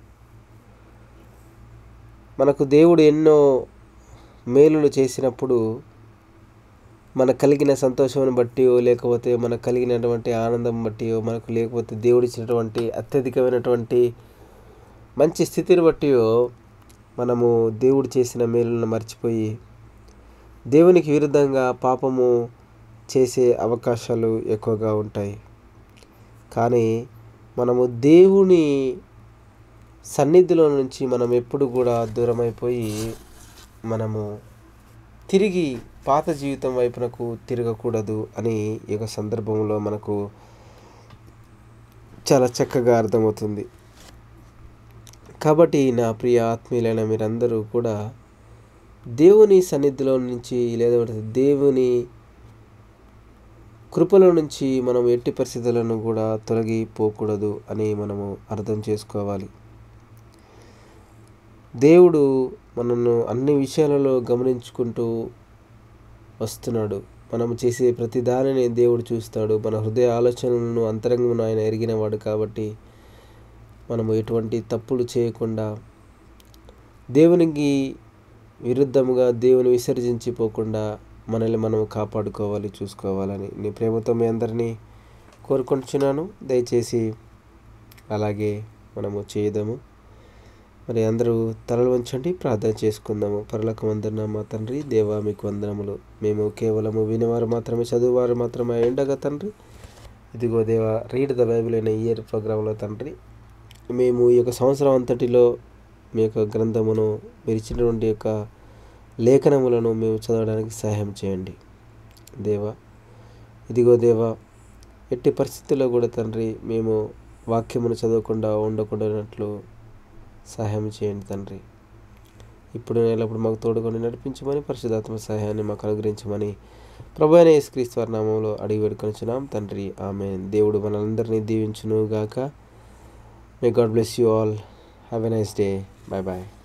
మనకు దేవుడు ఎన్నో మేలులు చేసినప్పుడు మనకు కలిగిన సంతోషం బట్టి లేకపోతే మనకు కలిగినటువంటి ఆనందం బట్టి మనకు లేకపోతే దేవుడు ఇచ్చినటువంటి అత్యధికమైనటువంటి మంచి స్థితిని బట్టి మనము దేవుడు చేసిన మేలులను మర్చిపోయి దేవునికి విరుద్ధంగా పాపము చేసే అవకాశాలు ఎక్కువగా ఉంటాయి కానీ మనము దేవుని సన్నిధిలో నుంచి మనం ఎప్పుడు కూడా దూరమైపోయి మనము తిరిగి పాత జీవితం వైపునకు తిరగకూడదు అని ఈ యొక్క సందర్భంలో మనకు చాలా చక్కగా అర్థమవుతుంది కాబట్టి నా ప్రియ ఆత్మీయులైన మీరందరూ కూడా దేవుని సన్నిధిలో నుంచి లేదా దేవుని కృపలో నుంచి మనం ఎట్టి పరిస్థితులను కూడా తొలగిపోకూడదు అని మనము అర్థం చేసుకోవాలి దేవుడు మనను అన్ని విషయాలలో గమనించుకుంటూ వస్తున్నాడు మనం చేసే ప్రతి దానిని దేవుడు చూస్తాడు మన హృదయ ఆలోచనలను అంతరంగమును ఆయన ఎరిగినవాడు కాబట్టి మనము ఎటువంటి తప్పులు చేయకుండా దేవునికి విరుద్ధముగా దేవుని విసర్జించిపోకుండా మనల్ని మనం కాపాడుకోవాలి చూసుకోవాలని నీ ప్రేమతో మీ అందరినీ కోరుకుంటున్నాను దయచేసి అలాగే మనము చేయదాము మరి అందరూ తలలు వంచండి ప్రార్థన చేసుకుందాము పరలోకం వందన మా తండ్రి దేవా మీకు వందనములు మేము కేవలము వినేవారు మాత్రమే చదువువారు మాత్రమే ఉండగా తండ్రి ఇదిగో దేవా రీడ్ ద బైబిల్ అనే ఇయర్ ప్రోగ్రాంలో తండ్రి మేము ఈ యొక్క సంవత్సరం అంతటిలో మీ యొక్క గ్రంథమును మీరు ఇచ్చినటువంటి యొక్క లేఖనములను మేము చదవడానికి సహాయం చేయండి దేవా ఇదిగో దేవా ఎట్టి పరిస్థితుల్లో కూడా తండ్రి మేము వాక్యమును చదవకుండా ఉండకూడనట్లు సహాయం చేయండి తండ్రి ఇప్పుడు ఎల్లప్పుడు మాకు తోడుకొని నడిపించమని పరిశుధాత్మ సహాయాన్ని మాకు అనుగ్రహించమని ప్రభు అయిన యేసుక్రీస్తు వారి నామంలో అడిగి వేడుకొనిచున్నాం తండ్రి ఆమె దేవుడు మనందరినీ దీవించును గాక may God bless you all have a nice day bye bye